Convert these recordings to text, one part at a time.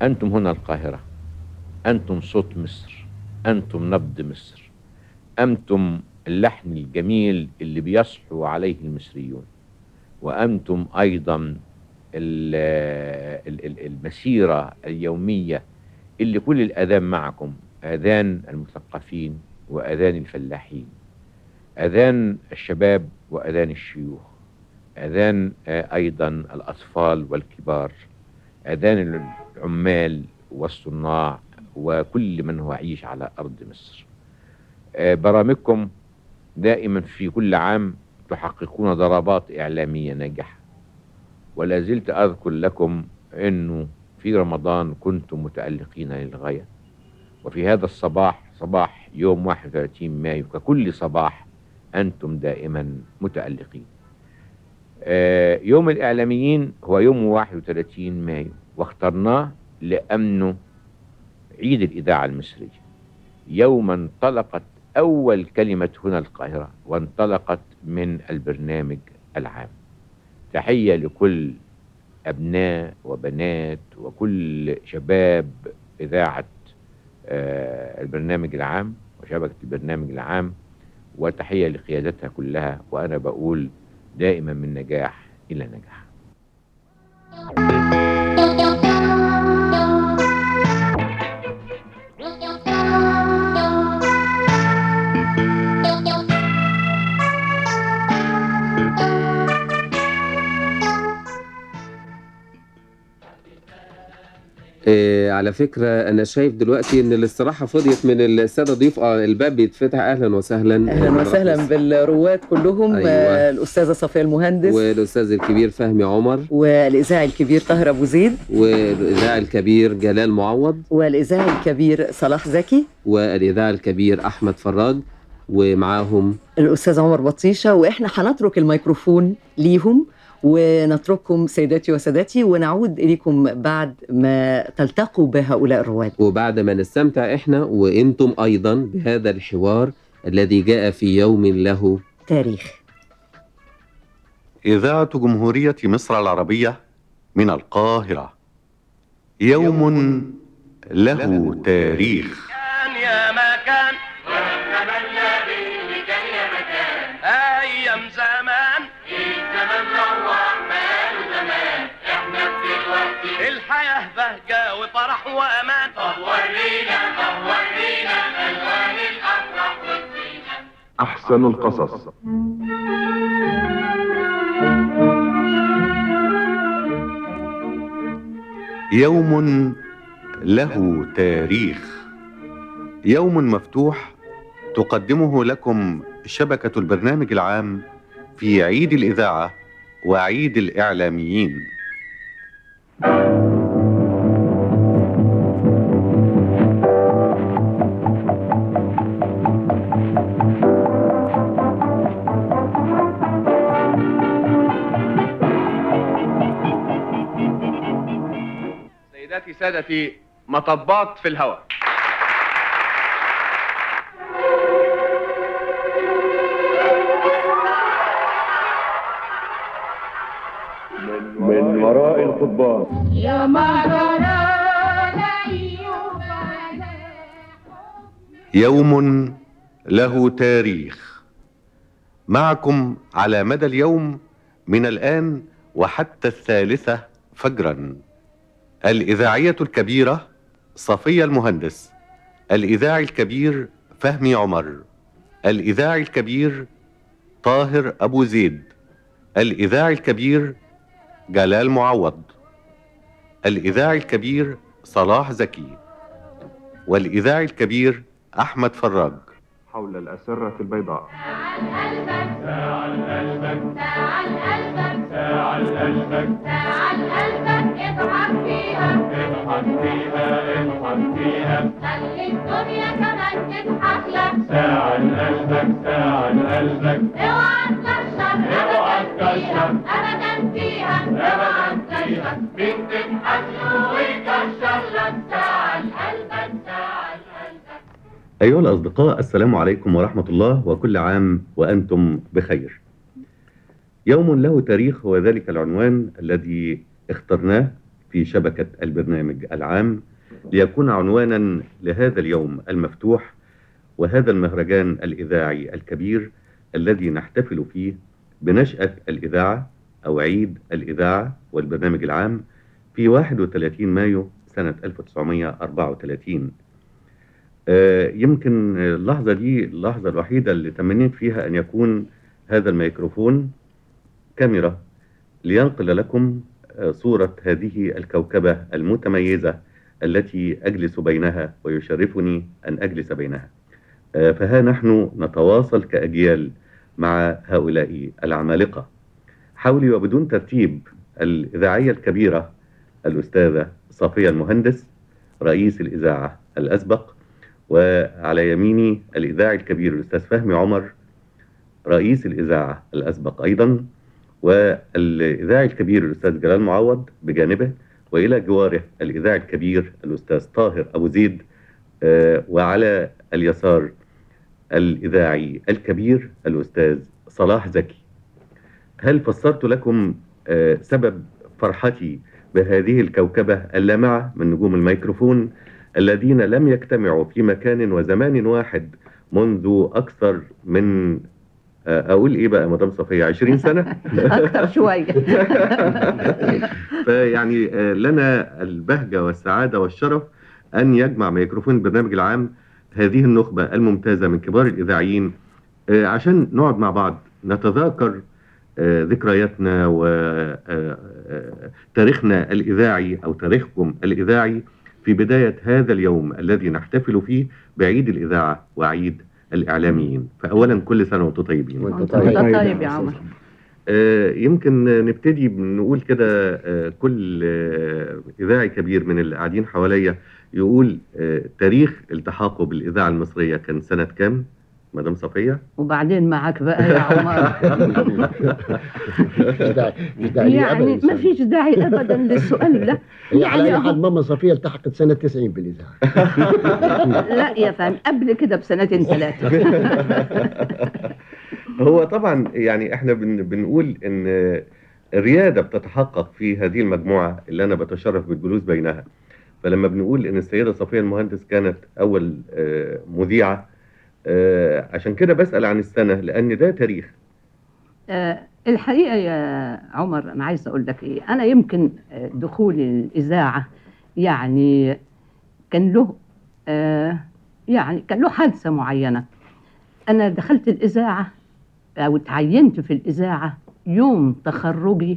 أنتم هنا القاهرة أنتم صوت مصر أنتم نبض مصر أنتم اللحن الجميل اللي بيصحو عليه المصريون وأنتم أيضا ال- ال- ال- المسيرة اليومية اللي كل الأذان معكم أذان المثقفين وأذان الفلاحين أذان الشباب وأذان الشيوخ أذان آه، أيضا الأطفال والكبار أذان العمال والصناع وكل من هو يعيش على أرض مصر آه، برامجكم دائما في كل عام تحققون ضربات إعلامية ناجحة ولا زلت أذكر لكم أنه في رمضان كنتم متألقين للغاية وفي هذا الصباح صباح يوم 31 مايو ككل صباح أنتم دائما متألقين آه، يوم الإعلاميين هو يوم 31 مايو واخترناه لأنه عيد الإذاعة المصرية يوم انطلقت أول كلمة هنا القاهرة وانطلقت من البرنامج العام تحية لكل أبناء وبنات وكل شباب إذاعة آه، البرنامج العام وشبكة البرنامج العام وتحية لقيادتها كلها وأنا بقول دائما من نجاح إلى نجاح إيه على فكرة أنا شايف دلوقتي إن الاستراحة فضيت من السادة ضيوف آه الباب بيتفتح أهلا وسهلا اهلا وسهلا بالرواد كلهم أيوة. آه، الاستاذه صفيه المهندس والأستاذ الكبير فهمي عمر والاذاعي الكبير طاهر ابو زيد والإذاعي الكبير جلال معوض والاذاعي الكبير صلاح زكي والإذاعي الكبير أحمد فراج ومعاهم الاستاذ عمر بطيشه واحنا هنترك الميكروفون ليهم ونترككم سيداتي وسادتي ونعود اليكم بعد ما تلتقوا بهؤلاء الرواد وبعد ما نستمتع إحنا وإنتم أيضا بهذا الحوار الذي جاء في يوم له تاريخ إذاعة جمهورية مصر العربية من القاهرة يوم له تاريخ كان يا مكان ونتمنى به كان يا مكان ايام زمان الزمان روح ماله زمان احنا في دلوقتي الحياه بهجه وفرح وامان طب ورينا طب ورينا الوان الافراح والزينه أحسن القصص يوم له تاريخ يوم مفتوح تقدمه لكم شبكة البرنامج العام في عيد الإذاعة وعيد الإعلاميين سيداتي سادتي مطبات في الهواء من وراء القضبان يا مرارا يوم له تاريخ معكم على مدى اليوم من الآن وحتى الثالثة فجرا الإذاعية الكبيرة صفية المهندس الإذاعي الكبير فهمي عمر الإذاعي الكبير طاهر أبو زيد الإذاعي الكبير جلال معوض الإذاعي الكبير صلاح زكي والإذاعي الكبير أحمد فراج حول الأسرة البيضاء خلي الدنيا كمان تضحك لك ساعة لقلبك ساعة لقلبك اوعى تكشر اوعى تكشر ابدا فيها اوعى تكشر مين تضحك له ويكشر لك ساعة لقلبك ساعة لقلبك أيها الأصدقاء السلام عليكم ورحمة الله وكل عام وأنتم بخير يوم له تاريخ هو ذلك العنوان الذي اخترناه في شبكة البرنامج العام ليكون عنوانا لهذا اليوم المفتوح وهذا المهرجان الإذاعي الكبير الذي نحتفل فيه بنشأة الإذاعة أو عيد الإذاعة والبرنامج العام في 31 مايو سنة 1934 آه، يمكن اللحظة دي اللحظة الوحيدة اللي تمنيت فيها أن يكون هذا الميكروفون كاميرا لينقل لكم آه، صورة هذه الكوكبة المتميزة التي أجلس بينها ويشرفني أن أجلس بينها آه، فها نحن نتواصل كأجيال مع هؤلاء العمالقة حولي وبدون ترتيب الإذاعية الكبيرة الأستاذة صافية المهندس رئيس الإذاعة الأسبق وعلى يميني الإذاعي الكبير الأستاذ فهمي عمر رئيس الإذاعة الأسبق أيضا والإذاعي الكبير الأستاذ جلال معوض بجانبه وإلى جواره الإذاعي الكبير الأستاذ طاهر أبو زيد آه، وعلى اليسار الإذاعي الكبير الأستاذ صلاح زكي هل فسرت لكم آه، سبب فرحتي بهذه الكوكبة اللامعة من نجوم الميكروفون الذين لم يجتمعوا في مكان وزمان واحد منذ أكثر من آه، أقول إيه بقى مدام صفية 20 سنة اكتر شويه فيعني آه، لنا البهجة والسعادة والشرف أن يجمع ميكروفون البرنامج العام هذه النخبة الممتازة من كبار الإذاعيين آه، عشان نقعد مع بعض نتذاكر آه، ذكرياتنا وتاريخنا الإذاعي أو تاريخكم الإذاعي في بداية هذا اليوم الذي نحتفل فيه بعيد الإذاعة وعيد الإعلاميين فأولا كل سنة وأنتم طيبين وانت طيب يا عمر آه، يمكن نبتدي نقول كده آه، كل آه، إذاعي كبير من اللي قاعدين حواليا يقول آه، تاريخ التحاقه بالإذاعة المصرية كان سنة كام؟ مدام صفية؟ وبعدين معك بقى يا عمر مش داعي مش داعي يعني أبداً ما فيش داعي ابدا للسؤال ده هي على يعني أي حال أهو. ماما صفية التحقت سنة 90 بالإذاعة لا يا فهم قبل كده بسنتين ثلاثه هو طبعا يعني احنا بن بنقول ان الريادة بتتحقق في هذه المجموعة اللي أنا بتشرف بالجلوس بينها فلما بنقول ان السيدة صفية المهندس كانت أول آه، مذيعة آه، عشان كده بسأل عن السنة لأن ده تاريخ آه، الحقيقة يا عمر أنا عايزة أقول لك إيه أنا يمكن آه، دخولي الإذاعة يعني كان له آه، يعني كان له حادثة معينة أنا دخلت الإذاعة أو تعينت في الإذاعة يوم تخرجي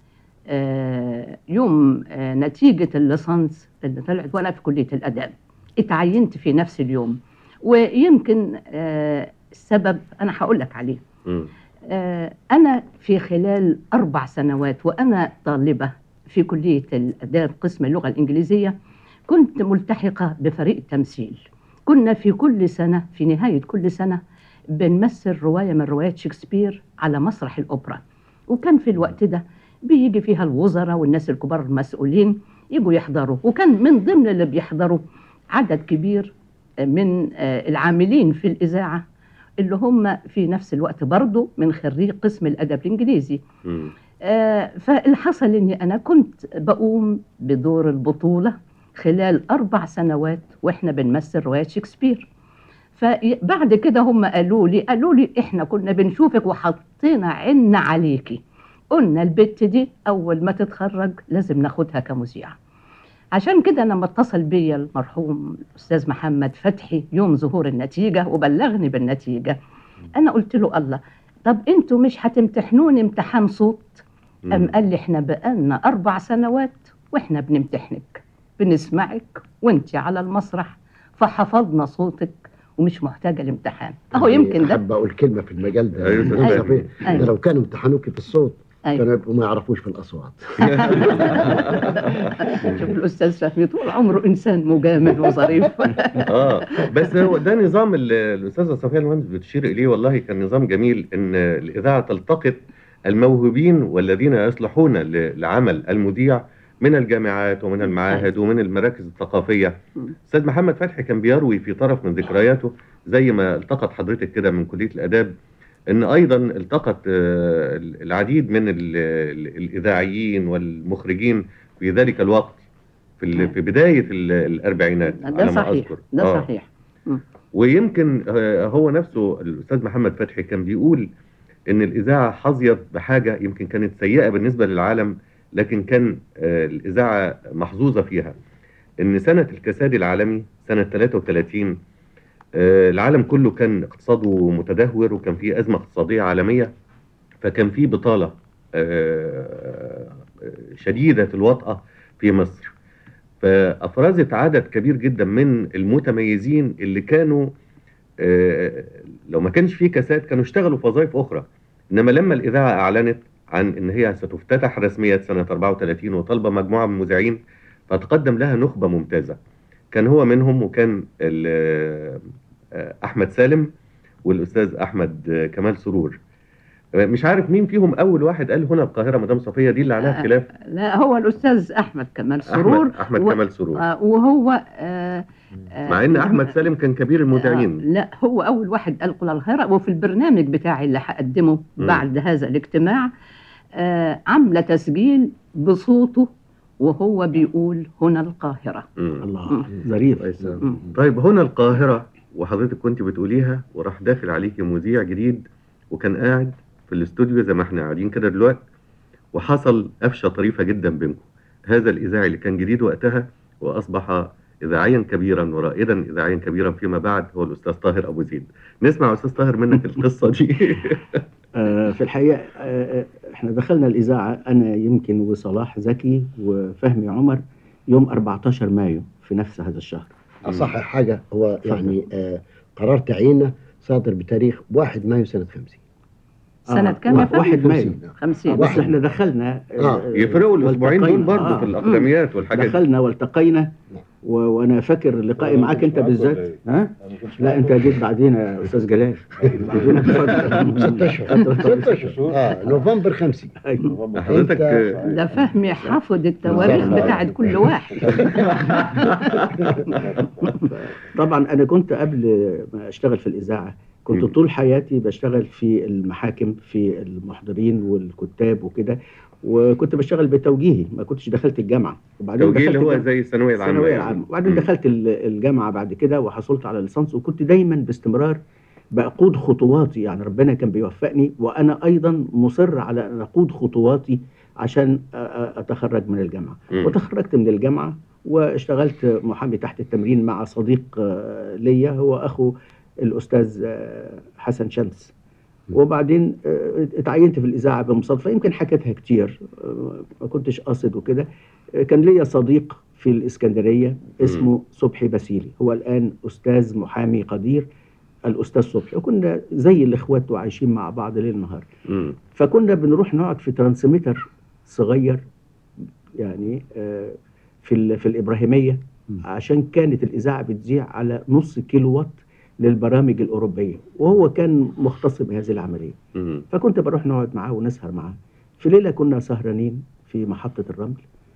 آه، يوم آه، نتيجة الليسانس اللي طلعت وأنا في كلية الآداب اتعينت في نفس اليوم ويمكن آه، السبب أنا هقول لك عليه مم. آه، أنا في خلال أربع سنوات وأنا طالبة في كلية الآداب قسم اللغة الإنجليزية كنت ملتحقة بفريق التمثيل كنا في كل سنة في نهاية كل سنة بنمثل رواية من روايات شكسبير على مسرح الأوبرا وكان في الوقت ده بيجي فيها الوزراء والناس الكبار المسؤولين يجوا يحضروا وكان من ضمن اللي بيحضروا عدد كبير من آه، العاملين في الإذاعة اللي هم في نفس الوقت برضه من خريج قسم الأدب الإنجليزي مم. آه، فاللي حصل اني انا كنت بقوم بدور البطوله خلال اربع سنوات واحنا بنمثل روايه شكسبير فبعد كده هم قالوا لي قالوا لي احنا كنا بنشوفك وحطينا عنا عليكي قلنا البت دي اول ما تتخرج لازم ناخدها كمذيعه عشان كده لما اتصل بيا المرحوم الاستاذ محمد فتحي يوم ظهور النتيجه وبلغني بالنتيجه انا قلت له الله طب انتوا مش هتمتحنوني امتحان صوت أم قال لي احنا بقالنا أربع سنوات وإحنا بنمتحنك بنسمعك وانت على المسرح فحفظنا صوتك ومش محتاجة الامتحان أهو يمكن ده حابة أقول كلمة في المجال ده أيوة، ماما أيوة. صفية ده أيوة. لو كانوا امتحنوك في الصوت أيوة. كانوا يبقوا ما يعرفوش في الأصوات شوف الأستاذ فهمي طول عمره إنسان مجامل وظريف اه بس هو ده نظام ال- الاستاذه صفيه المهندس بتشير اليه والله كان نظام جميل ان الاذاعه تلتقط الموهوبين والذين يصلحون ل- لعمل المذيع من الجامعات ومن المعاهد ومن المراكز الثقافيه مم. استاذ محمد فتحي كان بيروي في طرف من ذكرياته زي ما التقط حضرتك كده من كليه الاداب ان ايضا التقط آه، العديد من ال- ال- الاذاعيين والمخرجين في ذلك الوقت في ال- في بدايه ال- الاربعينات ده على ما صحيح اذكر ده آه. صحيح ويمكن آه، هو نفسه الاستاذ محمد فتحي كان بيقول ان الاذاعه حظيت بحاجه يمكن كانت سيئه بالنسبه للعالم لكن كان آه، الاذاعه محظوظه فيها ان سنه الكساد العالمي سنه 33 آه، العالم كله كان اقتصاده متدهور وكان في ازمه اقتصاديه عالميه فكان في بطاله آه، آه، شديده الوطأه في مصر فافرزت عدد كبير جدا من المتميزين اللي كانوا آه، لو ما كانش فيه كاسات كانوا اشتغلوا في وظائف اخرى انما لما الاذاعه اعلنت عن ان هي ستفتتح رسميا سنه 34 وطالبه مجموعه من المذيعين فتقدم لها نخبه ممتازه كان هو منهم وكان ال- آه، احمد سالم والاستاذ احمد آه، كمال سرور آه، مش عارف مين فيهم اول واحد قال هنا القاهره مدام صفيه دي اللي عليها آه، خلاف لا هو الاستاذ احمد كمال سرور احمد احمد و- كمال سرور آه، وهو آه، آه، مع ان احمد سالم كان كبير المذيعين آه، لا هو اول واحد قال قل الخير وفي البرنامج بتاعي اللي هقدمه مم. بعد هذا الاجتماع آه، عامله تسجيل بصوته وهو بيقول هنا القاهره مم. الله ظريف مم. طيب هنا القاهرة وحضرتك كنت بتقوليها وراح داخل عليكي مذيع جديد وكان قاعد في الاستوديو زي ما احنا قاعدين كده دلوقتي وحصل قفشة طريفة جدا بينكم هذا الإذاعي اللي كان جديد وقتها وأصبح إذاعيا كبيرا ورائدا إذاعيا كبيرا فيما بعد هو الأستاذ طاهر أبو زيد نسمع يا أستاذ طاهر منك القصة دي آه، في الحقيقة آه، آه، احنا دخلنا الإذاعة أنا يمكن وصلاح زكي وفهمي عمر يوم 14 مايو في نفس هذا الشهر اصح حاجه هو يعني آه قرار تعييننا صادر بتاريخ 1 مايو سنه 50 سنة كام يا وا- فندم؟ واحد مايو 50. 50 بس واحد. احنا دخلنا آه، يفرقوا الأسبوعين دول والتقينا. برضه آه. في الأقدميات والحاجات دي دخلنا والتقينا و... وانا فاكر لقائي معاك انت بالذات ها لا انت جيت بعدينا يا استاذ جلال بدون فترة. ست اشهر ست اشهر اه نوفمبر 50 أيوة. حضرتك آه، ده فهمي حافظ التواريخ بتاعت كل واحد طبعا انا كنت قبل ما اشتغل في الاذاعه كنت مم. طول حياتي بشتغل في المحاكم في المحضرين والكتاب وكده وكنت بشتغل بتوجيهي ما كنتش دخلت الجامعه وبعدين توجيه دخلت اللي هو الجامعة. زي الثانوية العامة الثانويه يعني. العامه وبعدين مم. دخلت ال- الجامعه بعد كده وحصلت على الليسانس وكنت دايما باستمرار بقود خطواتي يعني ربنا كان بيوفقني وانا ايضا مصر على ان اقود خطواتي عشان أ- أ- اتخرج من الجامعه مم. وتخرجت من الجامعه واشتغلت محامي تحت التمرين مع صديق آه، ليا هو اخو الاستاذ آه، حسن شمس وبعدين آه، اتعينت في الاذاعه بمصادفه يمكن حكيتها كتير آه، ما كنتش قاصد وكده آه، كان ليا صديق في الاسكندريه اسمه صبحي باسيلي هو الان استاذ محامي قدير الاستاذ صبحي وكنا زي الاخوات وعايشين مع بعض ليل نهار مم. فكنا بنروح نقعد في ترانسميتر صغير يعني آه، في ال- في الابراهيميه عشان كانت الاذاعه بتذيع على نص كيلو وات للبرامج الاوروبيه وهو كان مختص بهذه العمليه مم. فكنت بروح نقعد معاه ونسهر معاه في ليله كنا سهرانين في محطه الرمل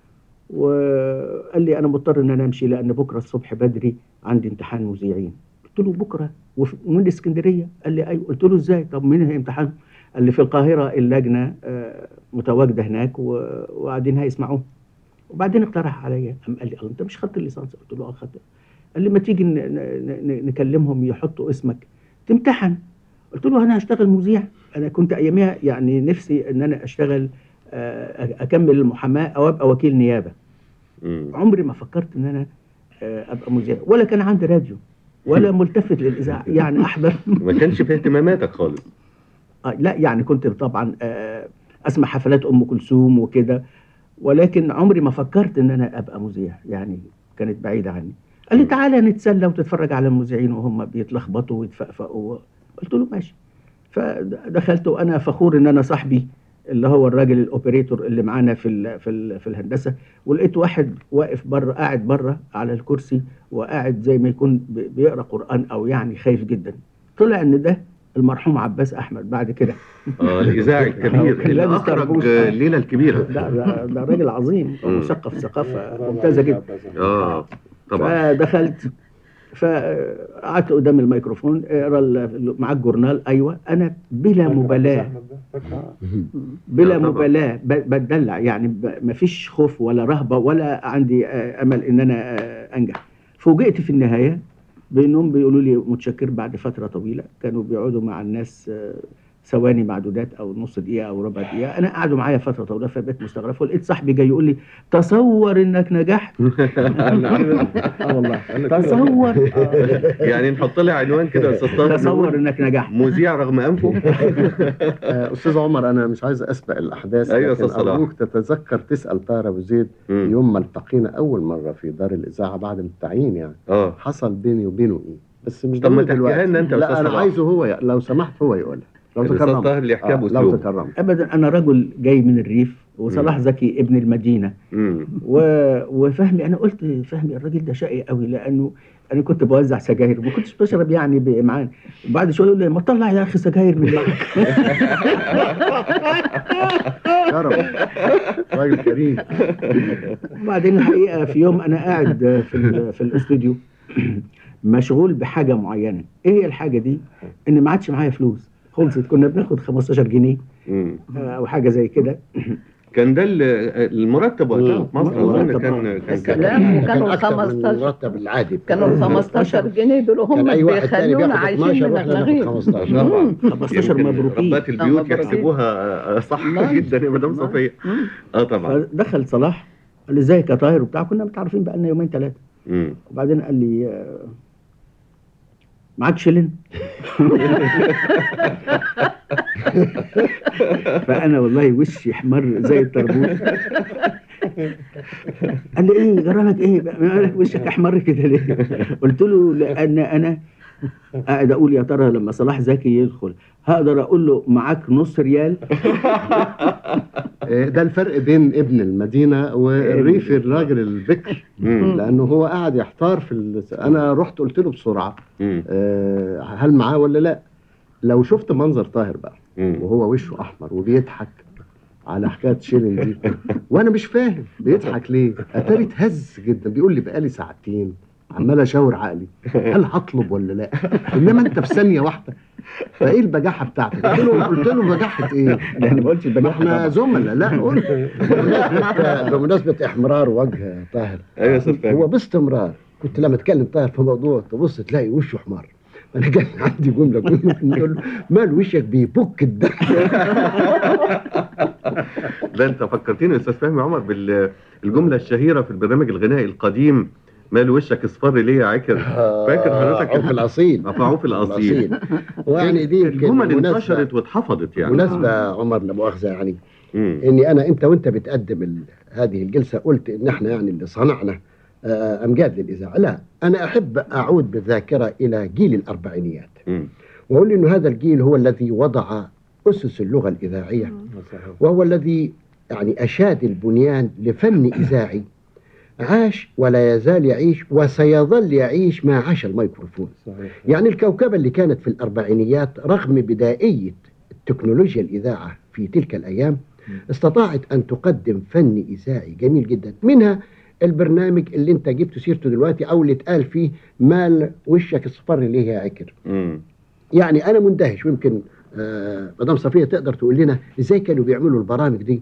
وقال لي انا مضطر ان انا امشي لان بكره الصبح بدري عندي امتحان مذيعين قلت له بكره وف- ومن اسكندريه قال لي ايوه قلت له ازاي طب مين هي امتحان قال لي في القاهره اللجنه آه، متواجده هناك و- وقاعدين هيسمعوه وبعدين اقترح عليا قام قال لي الله انت مش خدت الليسانس قلت له اه خدت قال لي ما تيجي ن- ن- ن- نكلمهم يحطوا اسمك تمتحن قلت له انا هشتغل مذيع انا كنت اياميها يعني نفسي ان انا اشتغل آه، اكمل المحاماه او ابقى وكيل نيابه مم. عمري ما فكرت ان انا آه، ابقى مذيع ولا كان عندي راديو ولا ملتفت للاذاعه يعني احضر ما كانش في اهتماماتك خالص آه، لا يعني كنت طبعا آه، اسمع حفلات ام كلثوم وكده ولكن عمري ما فكرت ان انا ابقى مذيع يعني كانت بعيده عني قال لي تعالى نتسلى وتتفرج على المذيعين وهم بيتلخبطوا ويتفقفقوا قلت له ماشي فدخلت وانا فخور ان انا صاحبي اللي هو الراجل الاوبريتور اللي معانا في ال في ال في الهندسه ولقيت واحد واقف بره قاعد بره على الكرسي وقاعد زي ما يكون بي- بيقرا قران او يعني خايف جدا طلع ان ده المرحوم عباس احمد بعد كده اه الاذاعي الكبير كان اللي لابس اخرج طربوش. الليله الكبيره ده ده, ده راجل عظيم مم. مثقف ثقافه ممتازه جدا اه طبعا فدخلت فقعدت قدام الميكروفون اقرا ال- معاك جورنال ايوه انا بلا مبالاه بلا طبعا. مبالاه ب- بتدلع يعني ب- مفيش خوف ولا رهبه ولا عندي آه، امل ان انا آه، انجح فوجئت في النهايه بانهم بيقولوا لي متشكر بعد فتره طويله كانوا بيقعدوا مع الناس آه، ثواني معدودات او نص دقيقه او ربع دقيقه انا قعدوا معايا فتره طويله فبقيت مستغرب فلقيت صاحبي جاي يقول لي تصور انك نجحت اه والله تصور يعني نحط لها عنوان كده يا استاذ طاهر تصور نقول انك نجحت مذيع رغم انفه آه، استاذ عمر انا مش عايز اسبق الاحداث أيوة يا لكن أستاذ صلاح. ارجوك تتذكر تسال طاهر ابو زيد يوم ما التقينا اول مره في دار الاذاعه بعد التعيين يعني اه حصل بيني وبينه ايه بس مش طب ما ضروري تحكيها دلوقتي. لنا أنت يا لا أستاذ انا صلاح. عايزه هو ي... لو سمحت هو يقولها لو الأستاذ تكرمت طاهر اللي يحكيها آه، بأسلوب. لو تكرمت ابدا انا رجل جاي من الريف وصلاح زكي ابن المدينه و... وفهمي انا قلت فهمي الراجل ده شقي قوي لانه انا كنت بوزع سجاير ما كنتش بشرب يعني بامعان وبعد شويه يقول لي ما تطلع يا اخي سجاير من معاك كرم راجل كريم وبعدين الحقيقه في يوم انا قاعد في ال... في الاستوديو مشغول بحاجه معينه ايه هي الحاجه دي ان ما عادش معايا فلوس خلصت كنا بناخد 15 جنيه مم. او حاجه زي كده كان ده ال- المرتب وقتها في مصر اظن المرتب، كان آه. كان لا، كان وكانوا كان أكتر من 15 المرتب العادي كانوا ال 15 جنيه دول هم كان أي واحد تاني بيخلونا بياخد عايشين 12 وإحنا ناخد منغلغين 15 مم. 15 يمكن مبروكين ربات البيوت مبروكين. يحسبوها صح نعم. جدا يا مدام صفيه اه طبعا فدخل صلاح قال لي ازيك يا طاهر وبتاع كنا متعرفين بقى لنا يومين ثلاثه مم. وبعدين قال لي آه، معاك شلن فانا والله وشي احمر زي التربوز قال لي ايه جرى لك ايه بقى؟ مالك وشك احمر كده ليه قلت له لان انا قاعد اقول يا ترى لما صلاح زكي يدخل هقدر اقول له معاك نص ريال آه، ده الفرق بين ابن المدينه والريف الراجل البكر مم. لانه هو قاعد يحتار في ال... انا رحت قلت له بسرعه مم. آه، هل معاه ولا لا لو شفت منظر طاهر بقى مم. وهو وشه احمر وبيضحك على حكايه شيلين دي وانا مش فاهم بيضحك ليه اتاري اتهز جدا بيقول لي بقالي ساعتين عمال اشاور عقلي هل هطلب ولا لا انما انت في ثانيه واحده فايه البجاحه بتاعتك قلت له قلت له بجاحه ايه لا انا ما قلتش البجاحه احنا طبعاً. زملاء لا قول بمناسبة- بمناسبة إحمرار وجه طاهر ايوه يا استاذ فهمي هو باستمرار كنت لما اتكلم طاهر في موضوع تبص تلاقي وشه احمر انا كان عندي جمله كل نقول له مال وشك بيبك الضحك ده انت فكرتني يا استاذ فهمي عمر بالجمله الشهيره في البرنامج الغنائي القديم مال وشك اصفر ليه يا عكر فاكر حضرتك عوف الاصيل عوف الاصيل ويعني دي يمكن الجمل مناسبة- انتشرت واتحفظت يعني مناسبة عمر لا مؤاخذة يعني مم. اني انا انت وانت بتقدم ال... هذه الجلسة قلت ان احنا يعني اللي صنعنا آه، امجاد للاذاعة لا انا احب اعود بالذاكرة الى جيل الاربعينيات مم. واقول انه هذا الجيل هو الذي وضع اسس اللغة الاذاعية وهو الذي يعني اشاد البنيان لفن اذاعي عاش ولا يزال يعيش وسيظل يعيش ما عاش الميكروفون يعني الكوكبة اللي كانت في الأربعينيات رغم بدائية تكنولوجيا الإذاعة في تلك الأيام استطاعت أن تقدم فن إذاعي جميل جدا منها البرنامج اللي انت جبت سيرته دلوقتي او اللي اتقال فيه مال وشك اصفر ليه يا عكر مم. يعني انا مندهش ويمكن آه مدام صفيه تقدر تقول لنا ازاي كانوا بيعملوا البرامج دي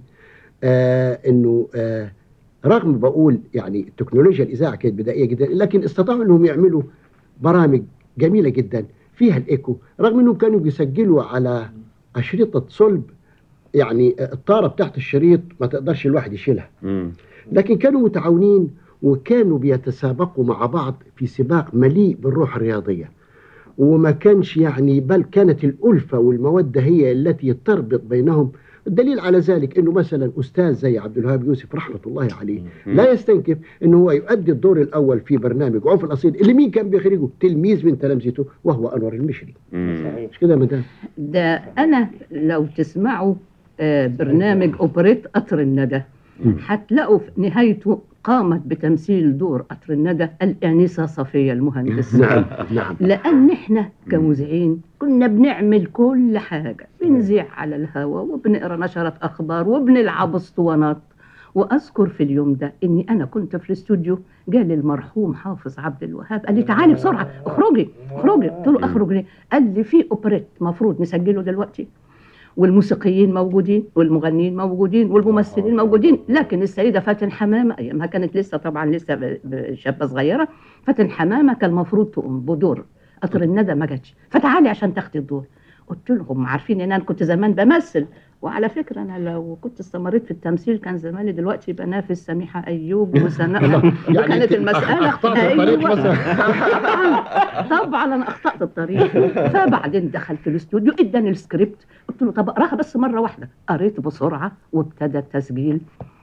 آه انه آه رغم بقول يعني تكنولوجيا الاذاعه كانت بدائيه جدا لكن استطاعوا انهم يعملوا برامج جميله جدا فيها الايكو رغم انهم كانوا بيسجلوا على اشرطه صلب يعني آه، الطاره بتاعت الشريط ما تقدرش الواحد يشيلها مم. لكن كانوا متعاونين وكانوا بيتسابقوا مع بعض في سباق مليء بالروح الرياضيه وما كانش يعني بل كانت الألفة والمودة هي التي تربط بينهم الدليل على ذلك انه مثلا استاذ زي عبد الوهاب يوسف رحمه الله عليه لا يستنكف انه هو يؤدي الدور الاول في برنامج عوف الاصيل اللي مين كان بيخرجه تلميذ من تلامذته وهو انور المشري مش كده يا مدام ده انا لو تسمعوا آه، برنامج اوبريت قطر الندى هتلاقوا في نهايته قامت بتمثيل دور قطر الندى الانسه صفيه المهندس نعم نعم لان احنا كمذيعين كنا بنعمل كل حاجه بنذيع على الهواء وبنقرا نشرات اخبار وبنلعب اسطوانات واذكر في اليوم ده اني انا كنت في الاستوديو جالي المرحوم حافظ عبد الوهاب قال لي تعالي بسرعه اخرجي اخرجي قلت له اخرج ليه؟ قال لي في اوبريت مفروض نسجله دلوقتي والموسيقيين موجودين والمغنيين موجودين والممثلين موجودين لكن السيده فاتن حمامه ايامها كانت لسه طبعا لسه ب- ب- شابه صغيره فاتن حمامه كان المفروض تقوم بدور قطر الندى ما جاتش فتعالي عشان تاخدي الدور قلت لهم عارفين ان انا كنت زمان بمثل وعلى فكره انا لو كنت استمريت في التمثيل كان زماني دلوقتي بنافس سميحه ايوب وسناء يعني وكانت أنت المساله أخطأت الطريق أيوة. مثلا. طبعا طبعا انا اخطات الطريق فبعدين دخلت الاستوديو اداني السكريبت قلت له طب اقراها بس مره واحده قريت بسرعه وابتدى التسجيل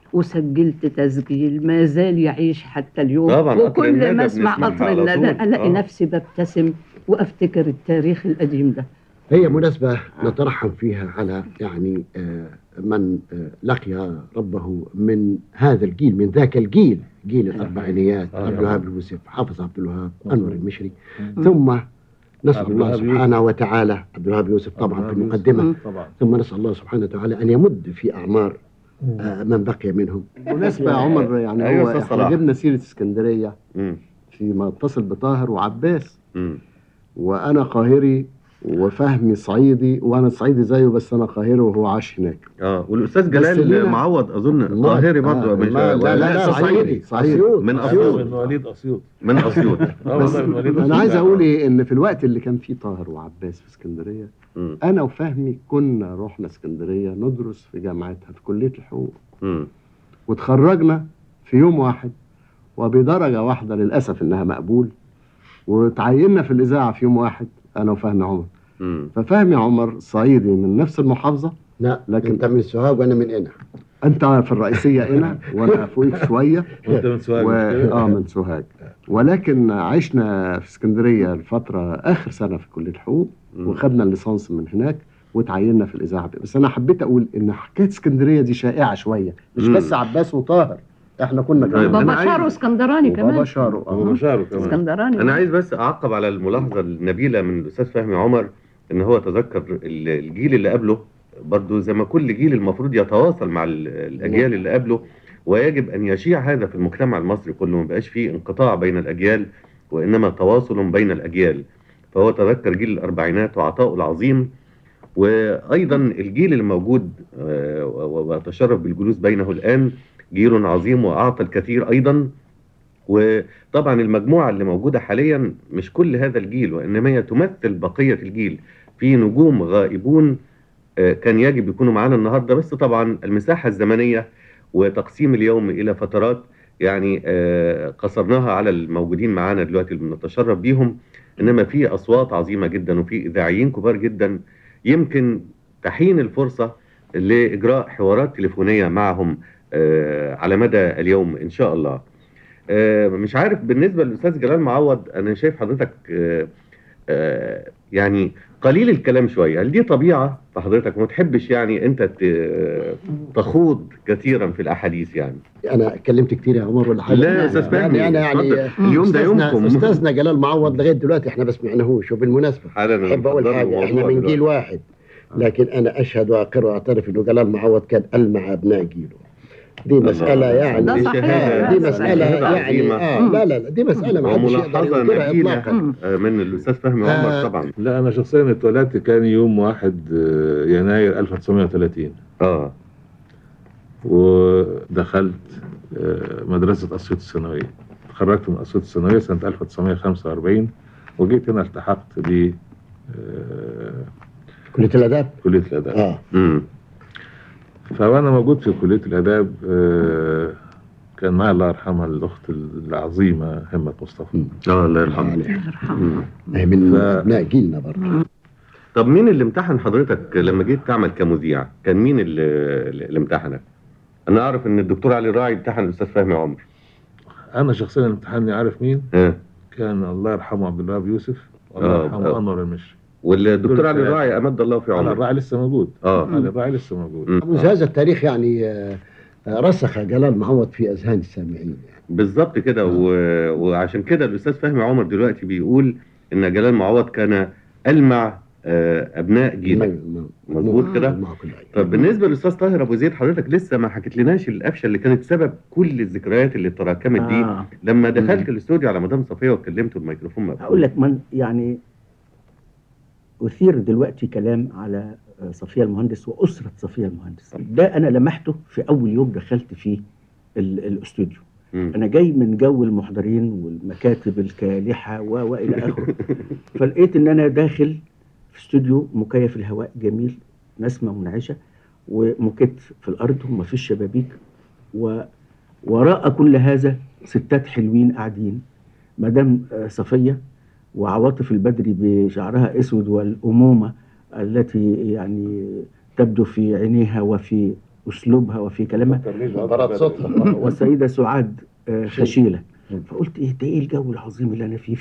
وسجلت تسجيل ما زال يعيش حتى اليوم طبعاً، قطر وكل الندى ما اسمع بنسمعها قطر على الندى طول. الاقي آه. نفسي ببتسم وافتكر التاريخ القديم ده هي مناسبة نترحم فيها على يعني آه، من آه، لقي ربه من هذا الجيل من ذاك الجيل جيل الأربعينيات آه. عبد الوهاب اليوسف حافظ عبد الوهاب مم. أنور المشري مم. ثم نسأل عبد الله الوهاب سبحانه وتعالى عبد الوهاب يوسف طبعا في المقدمة طبعا ثم نسأل الله سبحانه وتعالى أن يمد في أعمار آه، من بقي منهم بالمناسبة يا عمر يعني أيوة هو أستاذ احنا صلاح. جبنا سيرة اسكندرية مم. فيما اتصل بطاهر وعباس مم. وأنا قاهري وفهمي صعيدي وأنا صعيدي زيه بس أنا قاهري وهو عاش هناك اه والاستاذ بس جلال لينا- معوض اظن ما- قاهري برضه آه، مش ما- لا لا لا صعيدي صعيدي من أسيوط اسيوط من مواليد اسيوط من اسيوط اه بس والله من مواليد انا أسيوط. عايز اقول ايه ان في الوقت اللي كان فيه طاهر وعباس في اسكندريه مم. انا وفهمي كنا رحنا اسكندريه ندرس في جامعتها في كليه الحقوق مم. وتخرجنا في يوم واحد وبدرجه واحده للاسف انها مقبول وتعيننا في الاذاعه في يوم واحد انا وفهمي عمر مم. ففهمي عمر صعيدي من نفس المحافظه لا لكن أنت من سوهاج وأنا من هنا انت في الرئيسيه هنا وانا فوقيك شويه وانت من سوهاج و... مش كده؟ اه من سوهاج ولكن عشنا في اسكندريه الفتره اخر سنه في كليه الحقوق مم. وخدنا الليسانس من هناك وتعيننا في الاذاعه بس انا حبيت اقول ان حكايه اسكندريه دي شائعه شويه مش مم. بس عباس وطاهر احنا كنا طيب، كمان أنا بابا عايز- شارو اسكندراني وبابا كمان شارو هو اه مشاعره كمان اسكندراني انا عايز بس اعقب على الملاحظه النبيله من الاستاذ فهمي عمر ان هو تذكر ال- الجيل اللي قبله برضه زي ما كل جيل المفروض يتواصل مع ال- الاجيال اللي قبله ويجب ان يشيع هذا في المجتمع المصري كله ما بقاش فيه انقطاع بين الاجيال وانما تواصل بين الاجيال فهو تذكر جيل الاربعينات وعطاؤه العظيم وايضا الجيل اللي موجود آه، و- و- واتشرف بالجلوس بينه الان جيل عظيم واعطى الكثير ايضا وطبعا المجموعه اللي موجوده حاليا مش كل هذا الجيل وانما هي تمثل بقيه الجيل في نجوم غائبون آه، كان يجب يكونوا معانا النهارده بس طبعا المساحه الزمنيه وتقسيم اليوم الى فترات يعني آه، قصرناها على الموجودين معانا دلوقتي اللي بنتشرف بيهم انما في اصوات عظيمه جدا وفي اذاعيين كبار جدا يمكن تحين الفرصه لاجراء حوارات تليفونيه معهم آه، على مدى اليوم ان شاء الله. آه، مش عارف بالنسبه للاستاذ جلال معوض انا شايف حضرتك آه، آه، يعني قليل الكلام شويه هل دي طبيعه في حضرتك ما تحبش يعني انت ت- تخوض كثيرا في الاحاديث يعني أنا اتكلمت كتير يا عمر ولا حاجة لا يا أستاذ فهمي، يعني أنا يعني اتفضل. اليوم ده أستاذنا- يومكم. أستاذنا جلال معوض لغاية دلوقتي إحنا ما سمعناهوش وبالمناسبة حالا أحب أقول حاجة إحنا من جيل واحد لكن أنا أشهد وأقر وأعترف إنه جلال معوض كان ألمع أبناء جيله دي مسألة يعني ده صحيح. آه، دي مسألة شهادة يعني عظيمة. آه لا لا لا دي مسألة ما حدش يقدر وملاحظه ينكرها نبيله إطلاقا آه، من الاستاذ فهمي عمر آه. طبعا لا انا شخصيا اتولدت كان يوم 1 آه، يناير 1930 اه ودخلت آه، مدرسة أسيوط الثانوية تخرجت من أسيوط الثانوية سنة 1945 وجيت هنا التحقت ب آه، كلية الآداب كلية الآداب آه امم فوأنا موجود في كلية الآداب آه، كان معي الله يرحمها الأخت العظيمة همة مصطفى اه الله يرحمه يرحمه هي من ف- أبناء جيلنا برضه طب مين اللي امتحن حضرتك لما جيت تعمل كمذيع كان مين اللي, اللي امتحنك انا اعرف ان الدكتور علي راعي امتحن الاستاذ فهمي عمر أنا شخصيا امتحاني عارف مين اه كان الله يرحمه عبد الوهاب يوسف والله آه، يرحمه آه. أنور المشري والدكتور دول علي ثلاثة. راعي امد الله في على عمره الراعي لسه موجود اه على الراعي لسه موجود مم. مش هذا التاريخ يعني آه، آه، رسخ جلال معوض في أذهان السامعين يعني. بالظبط كده و... وعشان كده الاستاذ فهمي عمر دلوقتي بيقول ان جلال معوض كان المع آه، ابناء جيلك مظبوط كده طب بالنسبه للاستاذ طاهر ابو زيد حضرتك لسه ما حكيت لناش القفشه اللي كانت سبب كل الذكريات اللي تراكمت دي آه. لما دخلت الاستوديو على مدام صفيه وكلمته الميكروفون مقفول هقول لك من يعني أثير دلوقتي كلام على آه، صفية المهندس وأسرة صفية المهندس ده أنا لمحته في أول يوم دخلت فيه ال- الاستوديو أنا جاي من جو المحضرين والمكاتب الكالحة و- وإلى آخره فلقيت إن أنا داخل في استوديو مكيف الهواء جميل نسمة منعشة وموكيت في الأرض ومفيش شبابيك ووراء كل هذا ستات حلوين قاعدين مدام آه، صفية وعواطف البدري بشعرها اسود والامومه التي يعني تبدو في عينيها وفي اسلوبها وفي كلامها برد صوتها. والسيده سعاد آه، خشيله فقلت ايه ده ايه الجو العظيم اللي انا فيه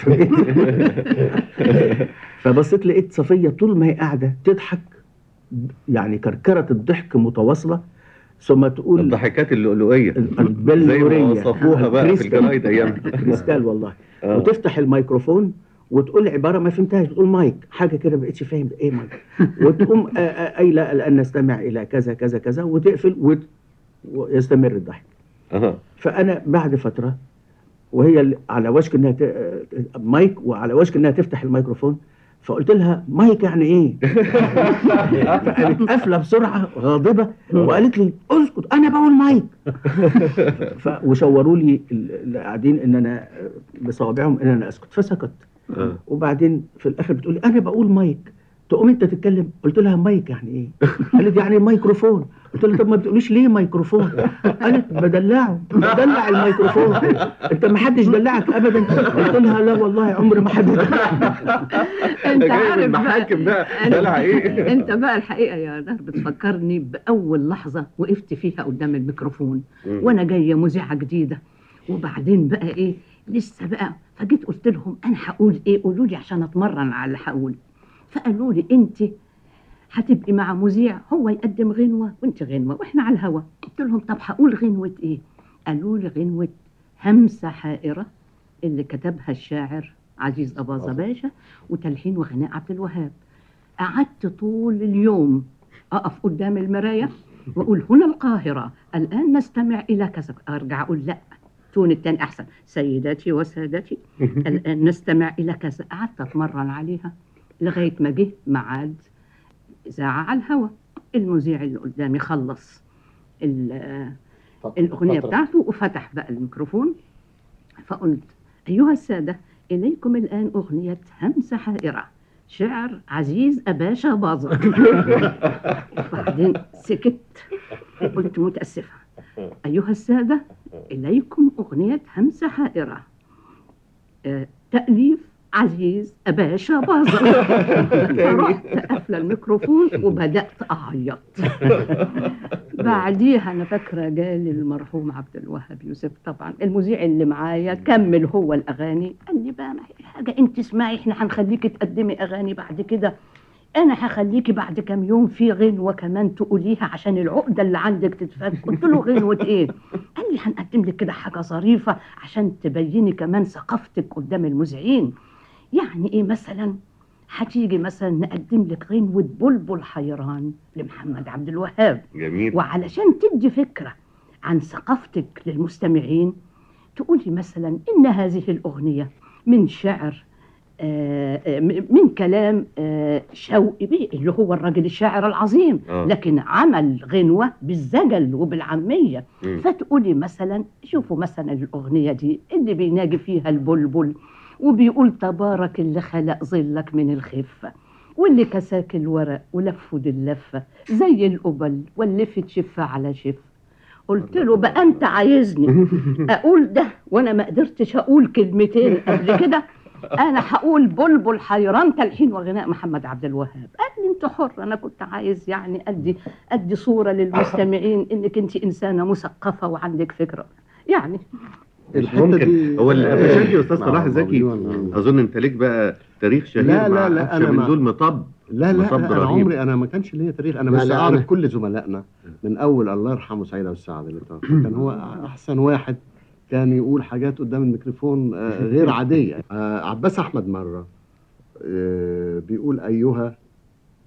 فبصيت لقيت صفيه طول ما هي قاعده تضحك يعني كركره الضحك متواصله ثم تقول الضحكات اللؤلؤيه البلوريه زي ما وصفوها بقى في كريستال. الجرايد ايامها كريستال والله آه. وتفتح الميكروفون وتقول عباره ما فهمتهاش بتقول مايك حاجه كده ما بقتش فاهم ايه مايك وتقوم آه، آه، قايله الان نستمع الى كذا كذا كذا وتقفل وت... ويستمر الضحك أها. فانا بعد فتره وهي ال- على وشك انها ت... آه، مايك وعلى وشك انها تفتح الميكروفون فقلت لها مايك يعني ايه؟ فقامت قافله بسرعه غاضبه وقالت لي اسكت انا بقول مايك ف... وشوروا لي ال- اللي قاعدين ان انا آه، بصوابعهم ان انا اسكت فسكت وبعدين في الاخر بتقول لي انا بقول مايك تقوم انت تتكلم قلت لها مايك يعني ايه قالت يعني ميكروفون قلت لها طب ما بتقوليش ليه ميكروفون قالت بدلعه بدلع الميكروفون انت ما حدش دلعك ابدا قلت لها لا والله عمري ما حد انت جاي من عارف المحاكم بقى دلع ايه انت بقى الحقيقه يا دهر بتفكرني باول لحظه وقفت فيها قدام الميكروفون مم. وانا جايه مذيعه جديده وبعدين بقى ايه لسه بقى فجيت قلت لهم انا هقول ايه قولوا لي عشان اتمرن على اللي هقول فقالوا لي انت هتبقي مع مذيع هو يقدم غنوه وانت غنوه واحنا على الهوا قلت لهم طب هقول غنوه ايه قالوا لي غنوه همسه حائره اللي كتبها الشاعر عزيز أباظة باشا وتلحين وغناء عبد الوهاب قعدت طول اليوم أقف قدام المراية وأقول هنا القاهرة الآن نستمع إلى كذا أرجع أقول لا تون التاني أحسن سيداتي وسادتي الآن نستمع إلى كذا قعدت أتمرن عليها لغاية ما جه ميعاد إذاعة على الهوا المذيع اللي قدامي خلص ال- الأغنية فترة. بتاعته وفتح بقى الميكروفون فقلت أيها السادة إليكم الآن أغنية همسة حائرة شعر عزيز أباشا باظة وبعدين سكت قلت متأسفة أيها السادة إليكم أغنية همسة حائرة آه، تأليف عزيز أباشا باظة فرحت قافلة الميكروفون وبدأت أعيط بعديها أنا فاكرة جالي المرحوم عبد الوهاب يوسف طبعا المذيع اللي معايا كمل هو الأغاني قال لي بقى ما هي حاجة أنت اسمعي إحنا هنخليكي تقدمي أغاني بعد كده أنا هخليكي بعد كام يوم في غنوة كمان تقوليها عشان العقدة اللي عندك تتفك قلت له غنوة إيه؟ قال لي هنقدم لك كده حاجة ظريفة عشان تبيني كمان ثقافتك قدام المذيعين يعني إيه مثلا هتيجي مثلا نقدم لك غنوة بلبل حيران لمحمد عبد الوهاب جميل وعلشان تدي فكرة عن ثقافتك للمستمعين تقولي مثلا إن هذه الأغنية من شعر آه، آه، م- من كلام آه، شوقي بيه اللي هو الراجل الشاعر العظيم آه. لكن عمل غنوة بالزجل وبالعامية مم. فتقولي مثلا شوفوا مثلا الأغنية دي اللي بيناجي فيها البلبل وبيقول تبارك اللي خلق ظلك من الخفة واللي كساك الورق ولفه دي اللفة زي القبل ولفت شفة على شفة قلت له بقى انت عايزني اقول ده وانا ما قدرتش اقول كلمتين قبل كده انا هقول بلبل حيران تلحين وغناء محمد عبد الوهاب قال لي انت حر انا كنت عايز يعني ادي ادي صوره للمستمعين انك انت انسانه مثقفه وعندك فكره يعني مش ممكن هو القفشات دي يا استاذ مع صلاح زكي اظن انت ليك بقى تاريخ شهير لا، لا، مع لا، قفشة أنا من ما- دول مطب لا لا مطب انا رهيب. عمري انا ما كانش ليا تاريخ انا لا، بس لا، اعرف أنا- كل زملائنا من اول الله يرحمه سعيد ابو السعد اللي توفى كان هو احسن واحد كان يقول حاجات قدام الميكروفون آه، غير عاديه آه، عباس احمد مره آه، بيقول ايها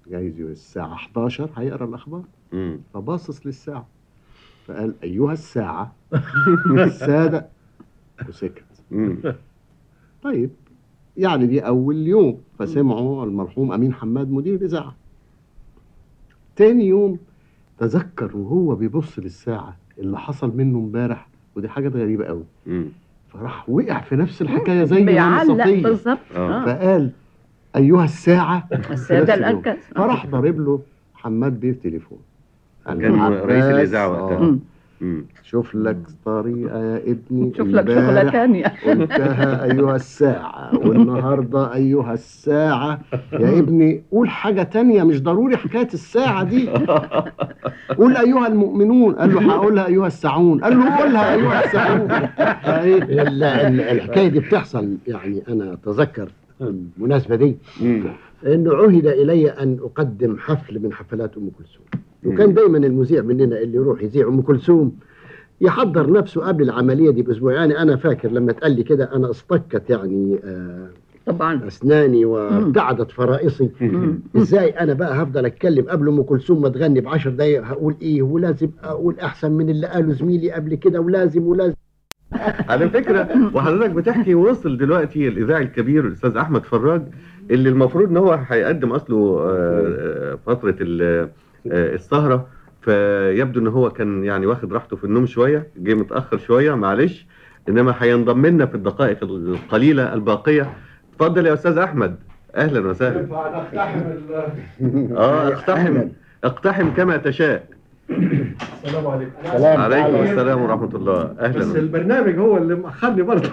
جايز الساعة 11 هيقرا الأخبار مم. فباصص للساعة فقال أيها الساعة السادة وسكت مم. طيب يعني دي أول يوم فسمعوا المرحوم أمين حماد مدير الإذاعة تاني يوم تذكر وهو بيبص للساعة اللي حصل منه امبارح ودي حاجة غريبة قوي مم. فراح وقع في نفس الحكاية زي بيعلق الصفية بالظبط آه. فقال أيها الساعة السادة في نفس اليوم. الأركان فراح ضارب له حماد بيه تليفون قال له كان عباس، رئيس الإذاعة وقتها. آه، مم. شوف لك طريقة يا ابني شوف لك شغلة امبارح تانية قلتها أيها الساعة والنهاردة أيها الساعة يا ابني قول حاجة تانية مش ضروري حكاية الساعة دي قول أيها المؤمنون قال له هقولها أيها الساعون قال له قولها أيها الساعون فإيه، ال- ال- الحكاية دي بتحصل يعني أنا أتذكر المناسبة دي مم. انه عهد الي ان اقدم حفل من حفلات ام كلثوم وكان دايما المذيع مننا اللي يروح يذيع ام كلثوم يحضر نفسه قبل العمليه دي باسبوع يعني انا فاكر لما اتقال لي كده انا اصطكت يعني آه طبعا اسناني وابتعدت فرائصي ازاي انا بقى هفضل اتكلم قبل ام كلثوم ما تغني بعشر دقايق هقول ايه ولازم اقول احسن من اللي قاله زميلي قبل كده ولازم ولازم على فكرة وحضرتك بتحكي وصل دلوقتي الإذاعي الكبير الأستاذ أحمد فراج اللي المفروض إن هو هيقدم أصله آه، آه، فترة ال- آه، السهرة فيبدو إن هو كان يعني واخد راحته في النوم شوية جه متأخر شوية معلش إنما هينضم لنا في الدقائق القليلة الباقية اتفضل يا أستاذ أحمد أهلا وسهلا اه اقتحم اقتحم كما تشاء السلام عليكم عليكم السلام ورحمة الله بس أهلا البرنامج هو اللي مأخرني برضه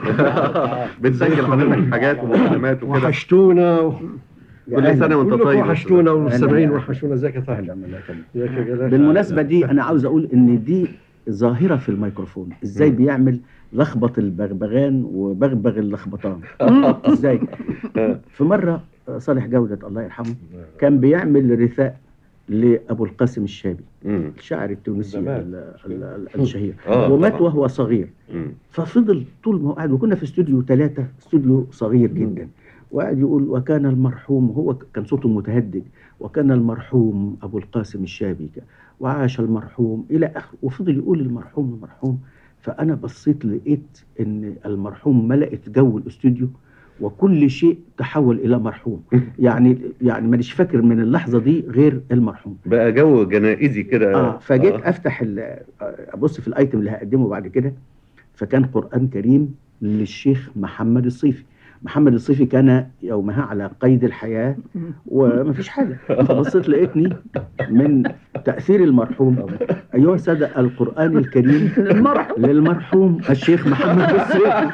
بنسجل حضرتك حاجات ومكالمات وكده وحشتونا و... كل سنة وانت كلكم طيب. وحشتونا والمستمعين أهلا. وحشونا ازيك يا طاهر ازيك يا جلال بالمناسبة دي أنا عاوز أقول إن دي ظاهرة في الميكروفون إزاي مم. بيعمل لخبط البغبغان وبغبغ اللخبطان إزاي في مرة صالح جودة الله يرحمه كان بيعمل رثاء لأبو القاسم الشابي مم. الشاعر التونسي زمان. ال- ال- ال- الشهير آه، ومات طبعاً. وهو صغير مم. ففضل طول ما هو قاعد وكنا في استوديو ثلاثة استوديو صغير جدا وقعد يقول وكان المرحوم هو كان صوته متهدد وكان المرحوم أبو القاسم الشابي وعاش المرحوم إلى آخر وفضل يقول المرحوم المرحوم فأنا بصيت لقيت إن المرحوم ملأت جو الاستوديو وكل شيء تحول إلى مرحوم يعني يعني مانيش فاكر من اللحظة دي غير المرحوم بقى جو جنائزي كده اه فجيت افتح ال- ابص في الايتم اللي هقدمه بعد كده فكان قران كريم للشيخ محمد الصيفي محمد الصيفي كان يومها على قيد الحياه ومفيش حاجه فبصيت لقيتني من تاثير المرحوم ايها الساده القران الكريم للمرحوم الشيخ محمد الصيفي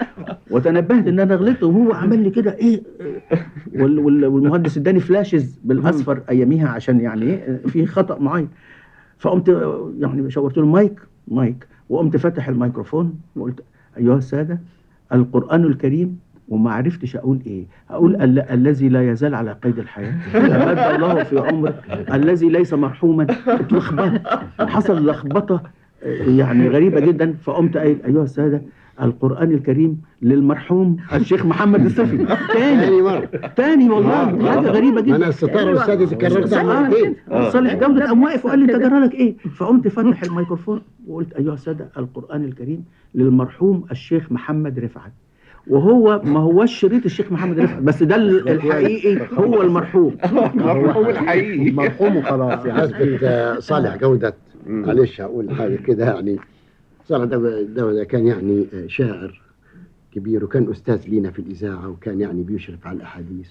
وتنبهت ان انا غلطت وهو عمل لي كده ايه وال- وال- والمهندس اداني فلاشز بالاصفر اياميها عشان يعني ايه في خطا معين فقمت يعني شاورت له مايك مايك وقمت فاتح الميكروفون وقلت ايها الساده القران الكريم وما عرفتش اقول ايه اقول ال- الذي لا يزال على قيد الحياه مد الله في عمره الذي ليس مرحوما اتلخبطت حصل لخبطه آه، يعني غريبه جدا فقمت قايل ايها الساده القران الكريم للمرحوم الشيخ محمد الصفي تاني تاني مرة تاني والله آه، حاجه آه. غريبه جدا أنا الستارة والسادة كررتها آه، مرتين. آه. صالح جودة قام واقف وقال لي انت جرى لك ايه؟ فقمت فاتح الميكروفون وقلت ايها الساده القران الكريم للمرحوم الشيخ محمد رفعت وهو ما هوش شريط الشيخ محمد رفعت بس ده ال- الحقيقي هو المرحوم المرحوم الحقيقي مرحوم وخلاص بمناسبة آه، صالح جودة معلش هقول حاجة كده يعني صالح ده, ده, ده كان يعني آه، شاعر كبير وكان أستاذ لينا في الإذاعة وكان يعني بيشرف على الأحاديث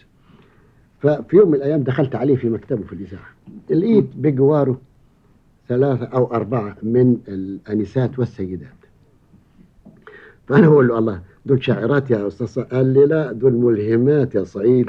ففي يوم من الأيام دخلت عليه في مكتبه في الإذاعة لقيت بجواره ثلاثة أو أربعة من الأنسات والسيدات فأنا بقول له الله دول شاعرات يا أستاذ صالح. قال لي لا دول ملهمات يا صعيد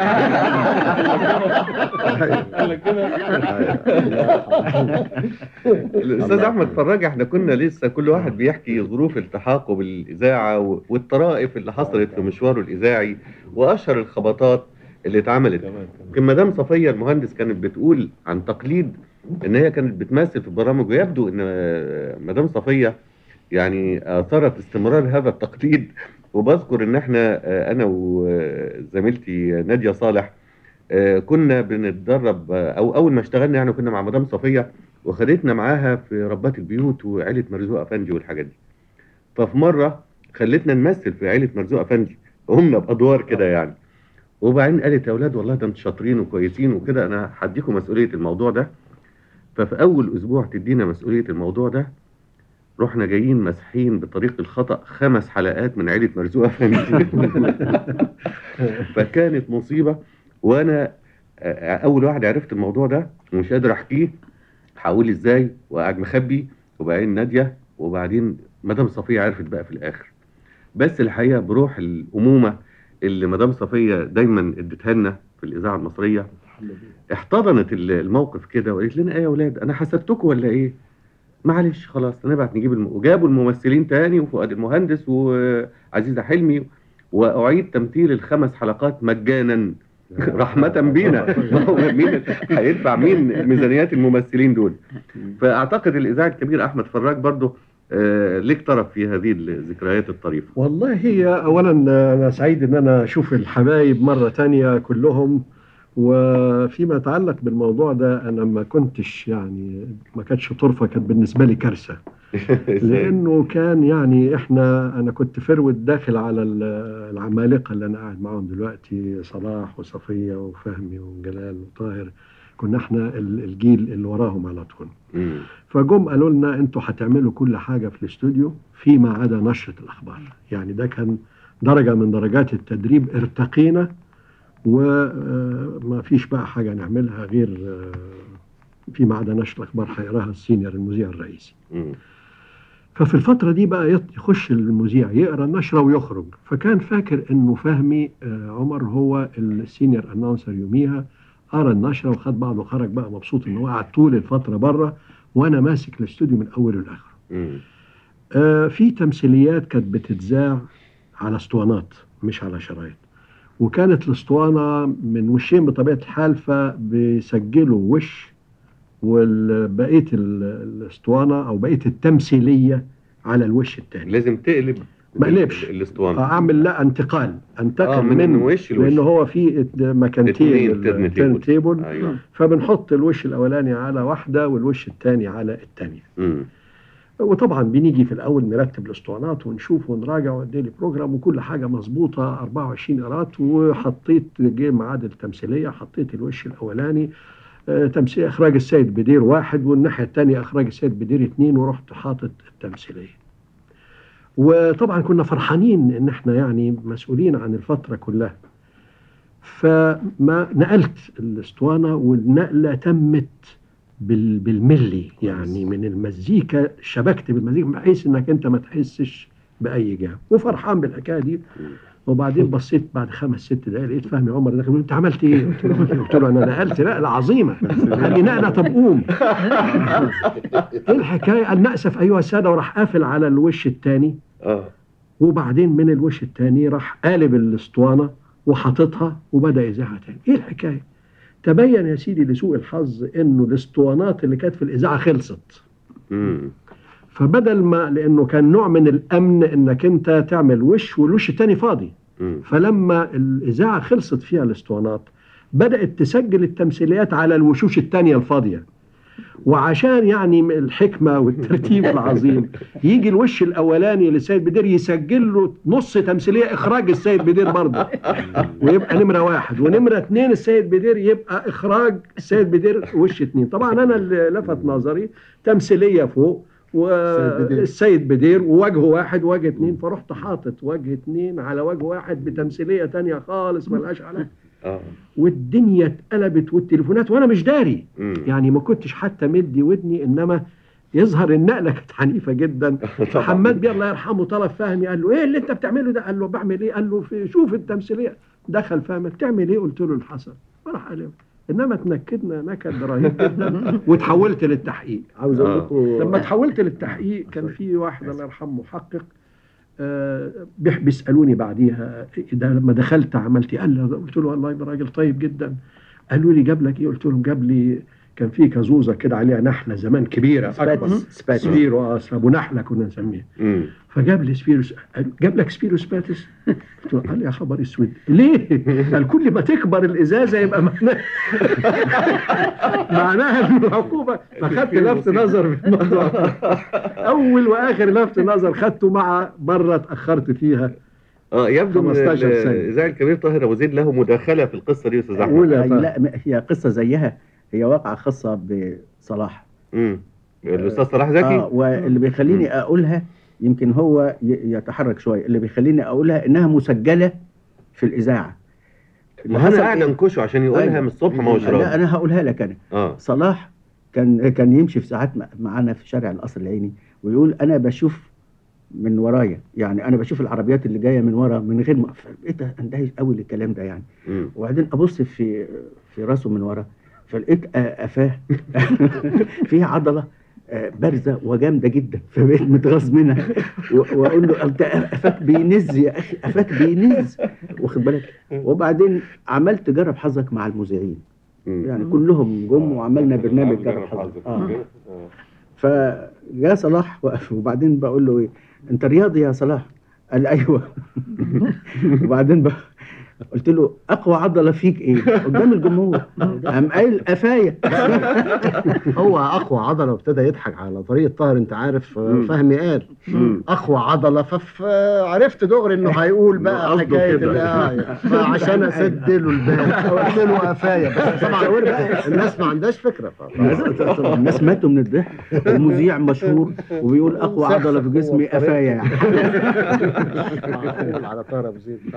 الاستاذ احمد فراج احنا كنا لسه كل واحد بيحكي ظروف التحاقه بالاذاعه و- والطرائف اللي حصلت في مشواره الاذاعي واشهر الخبطات اللي اتعملت يمكن مدام صفيه المهندس كانت بتقول عن تقليد ان هي كانت بتمثل في برامج ويبدو ان آه، مدام صفيه يعني اثرت استمرار هذا التقليد وبذكر ان احنا آه، انا وزميلتي ناديه صالح آه، كنا بنتدرب آه، او اول ما اشتغلنا يعني كنا مع مدام صفيه وخدتنا معاها في ربات البيوت وعيله مرزوق افندي والحاجات دي ففي مره خلتنا نمثل في عيله مرزوق افندي قمنا بادوار كده يعني وبعدين قالت يا اولاد والله ده انتوا شاطرين وكويسين وكده انا هديكم مسؤوليه الموضوع ده ففي اول اسبوع تدينا مسؤوليه الموضوع ده رحنا جايين مسحين بطريق الخطا خمس حلقات من عيله مرزوق افندي فكانت مصيبه وانا آه، اول واحد عرفت الموضوع ده ومش قادر احكيه هقول ازاي وقاعد مخبي وبعدين ناديه وبعدين مدام صفيه عرفت بقى في الاخر بس الحقيقه بروح الامومه اللي مدام صفيه دايما اديتها لنا في الاذاعه المصريه احتضنت ال- الموقف كده وقالت لنا ايه يا اولاد انا حسبتكم ولا ايه معلش خلاص نبعت نجيب الم... وجابوا الممثلين تاني وفؤاد المهندس وعزيزه حلمي واعيد تمثيل الخمس حلقات مجانا رحمة بينا ما هو مين هيدفع مين ميزانيات الممثلين دول فاعتقد الاذاعي الكبير احمد فراج برضه آه ليك طرف في هذه الذكريات الطريفه والله هي اولا انا سعيد ان انا اشوف الحبايب مره تانية كلهم وفيما يتعلق بالموضوع ده انا ما كنتش يعني ما كانتش طرفه كانت بالنسبه لي كارثه لانه كان يعني احنا انا كنت فرود داخل على ال- العمالقه اللي انا قاعد معاهم دلوقتي صلاح وصفيه وفهمي وجلال وطاهر كنا احنا ال- الجيل اللي وراهم على طول فجم قالوا لنا انتوا هتعملوا كل حاجه في الاستوديو فيما عدا نشره الاخبار يعني ده كان درجه من درجات التدريب ارتقينا وما فيش بقى حاجه نعملها غير آه، فيما عدا نشر الاخبار هيقراها السينيور المذيع الرئيسي ففي الفترة دي بقى يط- يخش المذيع يقرا النشرة ويخرج فكان فاكر انه فهمي آه، عمر هو السينيور انونسر يوميها قرا النشرة وخد بعضه وخرج بقى مبسوط ان هو قعد طول الفترة بره وانا ماسك الاستوديو من اوله لاخره. آه في تمثيليات كانت بتتذاع على اسطوانات مش على شرايط. وكانت الاسطوانة من وشين بطبيعة الحال فبيسجلوا وش وبقية الاسطوانة او بقية التمثيلية على الوش الثاني. لازم تقلب ما قلبش الاسطوانه اعمل لا انتقال انتقل آه، من من وش لوش. لان هو في ات- مكانتين اتنين turn التيرن table. تيبل أيوة. فبنحط الوش الاولاني على واحده والوش الثاني على الثانيه مم. وطبعا بنيجي في الاول نرتب الاسطوانات ونشوف ونراجع والديلي بروجرام وكل حاجه مظبوطه 24 قرات وحطيت جه ميعاد التمثيليه حطيت الوش الاولاني آه، تمثيل اخراج السيد بدير واحد والناحيه الثانيه اخراج السيد بدير اثنين ورحت حاطط التمثيليه وطبعا كنا فرحانين ان احنا يعني مسؤولين عن الفتره كلها فما نقلت الاسطوانه والنقله تمت بال- بالملي يعني من المزيكا شبكت بالمزيكا بحيث انك انت ما تحسش باي جهه وفرحان بالحكايه دي وبعدين بصيت بعد خمس ست دقائق لقيت فهمي عمر داخل بيقول انت عملت ايه؟ قلت له قلت له انا نقلت نقله عظيمه قال لي نقله طب قوم ايه الحكايه؟ قال نأسف ايها الساده وراح قافل على الوش الثاني اه وبعدين من الوش الثاني راح قالب الاسطوانه وحاططها وبدا يذاعها تاني ايه الحكايه تبين يا سيدي لسوء الحظ انه الاسطوانات اللي كانت في الاذاعه خلصت مم. فبدل ما لانه كان نوع من الامن انك انت تعمل وش والوش الثاني فاضي مم. فلما الاذاعه خلصت فيها الاسطوانات بدات تسجل التمثيليات على الوشوش الثانيه الفاضيه وعشان يعني الحكمه والترتيب العظيم يجي الوش الاولاني للسيد بدير يسجل له نص تمثيليه اخراج السيد بدير برضه ويبقى نمره واحد ونمره اثنين السيد بدير يبقى اخراج السيد بدير وش اثنين طبعا انا اللي لفت نظري تمثيليه فوق والسيد بدير ووجه واحد وجه اثنين فرحت حاطط وجه اثنين على وجه واحد بتمثيليه تانية خالص ملهاش علاقه اه والدنيا اتقلبت والتليفونات وانا مش داري مم. يعني ما كنتش حتى مدي ودني انما يظهر النقله كانت عنيفه جدا محمد بيه الله يرحمه طلب فهمي قال له ايه اللي انت بتعمله ده قال له بعمل ايه قال له في شوف التمثيليه دخل فهمي بتعمل ايه قلت له اللي حصل وراح قال له انما تنكدنا نكد رهيب جدا وتحولت للتحقيق عاوز اقول لكم لما تحولت للتحقيق كان في واحد الله يرحمه محقق آه، بيح- بيسالوني بعديها ده لما دخلت عملت ايه؟ قال لي قلت له والله ده راجل طيب جدا قالوا لي جاب لك ايه؟ قلت لهم جاب لي كان في كازوزه كده عليها نحله زمان كبيره سباتس. اكبر سباتس. سبيرو اه ابو نحله كنا نسميها مم. فجاب لي سبيروس قال جاب لك سبيروس باتس قلت له قال يا خبر اسود ليه؟ قال كل ما تكبر الازازه يبقى معناها معناها ان العقوبه فخدت لفت نظر في الموضوع اول واخر لفت نظر خدته مع مره اتاخرت فيها اه يبدو ان 15 سنة. الاذاعي الكبير طاهر ابو زيد له مداخله في القصه دي يا استاذ احمد هي- لا م- هي قصه زيها هي واقعه خاصه بصلاح امم الاستاذ صلاح زكي اه واللي بيخليني اقولها يمكن هو ي- يتحرك شويه اللي بيخليني اقولها انها مسجله في الاذاعه اللي ما انا حصل قاعد إيه؟ انكشه عشان يقولها أيوة. من الصبح ما هوش لا راضي انا هقولها لك انا اه صلاح كان كان يمشي في ساعات م- معانا في شارع القصر العيني ويقول انا بشوف من ورايا يعني انا بشوف العربيات اللي جايه من ورا من غير ما بقيت اندهش قوي للكلام ده يعني مم. وبعدين ابص في في راسه من ورا فلقيت آه، قفاه فيها عضله آه، بارزه وجامده جدا فبقيت متغاظ منها و- واقول له انت قفاك بينز يا اخي قفاك بينز واخد بالك وبعدين عملت جرب حظك مع المذيعين يعني كلهم جم وعملنا برنامج جرب حظك اه فجاء صلاح وقف وبعدين بقول له ايه انت رياضي يا صلاح قال ايوه وبعدين بقى قلت له اقوى عضله فيك ايه قدام الجمهور قام قايل قفايا هو اقوى عضله وابتدى يضحك على طريقه طاهر انت عارف آه، مم. فهمي قال مم. اقوى عضله فعرفت دغري انه هيقول بقى قصده حكايه كده. الآية. فعشان اسد له الباب قلت له قفايا بس طبعا الناس ما عندهاش فكره الناس ماتوا من الضحك ومذيع مشهور وبيقول اقوى عضله في جسمي قفايا يعني معقول على طاهر ابو زيد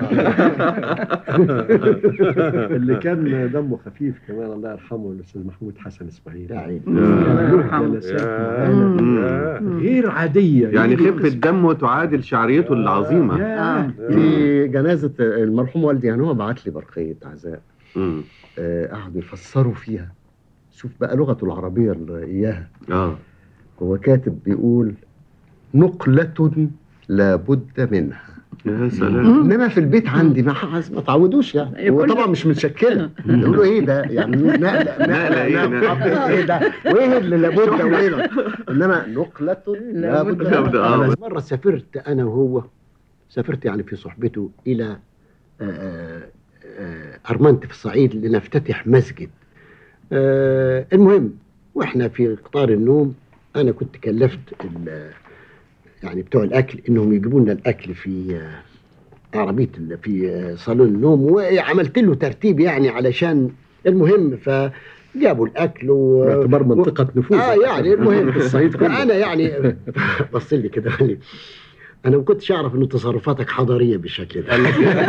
اللي كان دمه خفيف كمان الله يرحمه الاستاذ محمود حسن اسماعيل يا عيني كان له جلسات معانا غير عاديه يعني يجي خفه دمه تعادل شعريته العظيمه في جنازه المرحوم والدي يعني هو بعت لي برقيه عزاء آه، قعدوا يفسروا فيها شوف بقى لغته العربيه اللي اياها اه هو كاتب بيقول نقلة لابد منها يا سلام انما في البيت عندي ما حس- ما تعودوش يعني هو كل- طبعا مش متشكله يقولوا ايه ده يعني نقله نقلة إيه؟ نقله ايه ده وايه اللي لابد وايه ده؟ انما نقلة لابد لابد، آه. منها مره سافرت انا وهو سافرت يعني في صحبته الى آه، آه، ارمنت في الصعيد لنفتتح مسجد آه، المهم واحنا في قطار النوم انا كنت كلفت ال- يعني بتوع الاكل انهم يجيبوا لنا الاكل في آه، عربيه ال- في آه، صالون النوم وعملت له ترتيب يعني علشان المهم فجابوا الاكل و باعتبار منطقه نفوذ اه يعني المهم في الصعيد كله انا يعني بص لي كده قال لي انا ما كنتش اعرف ان تصرفاتك حضاريه بالشكل ده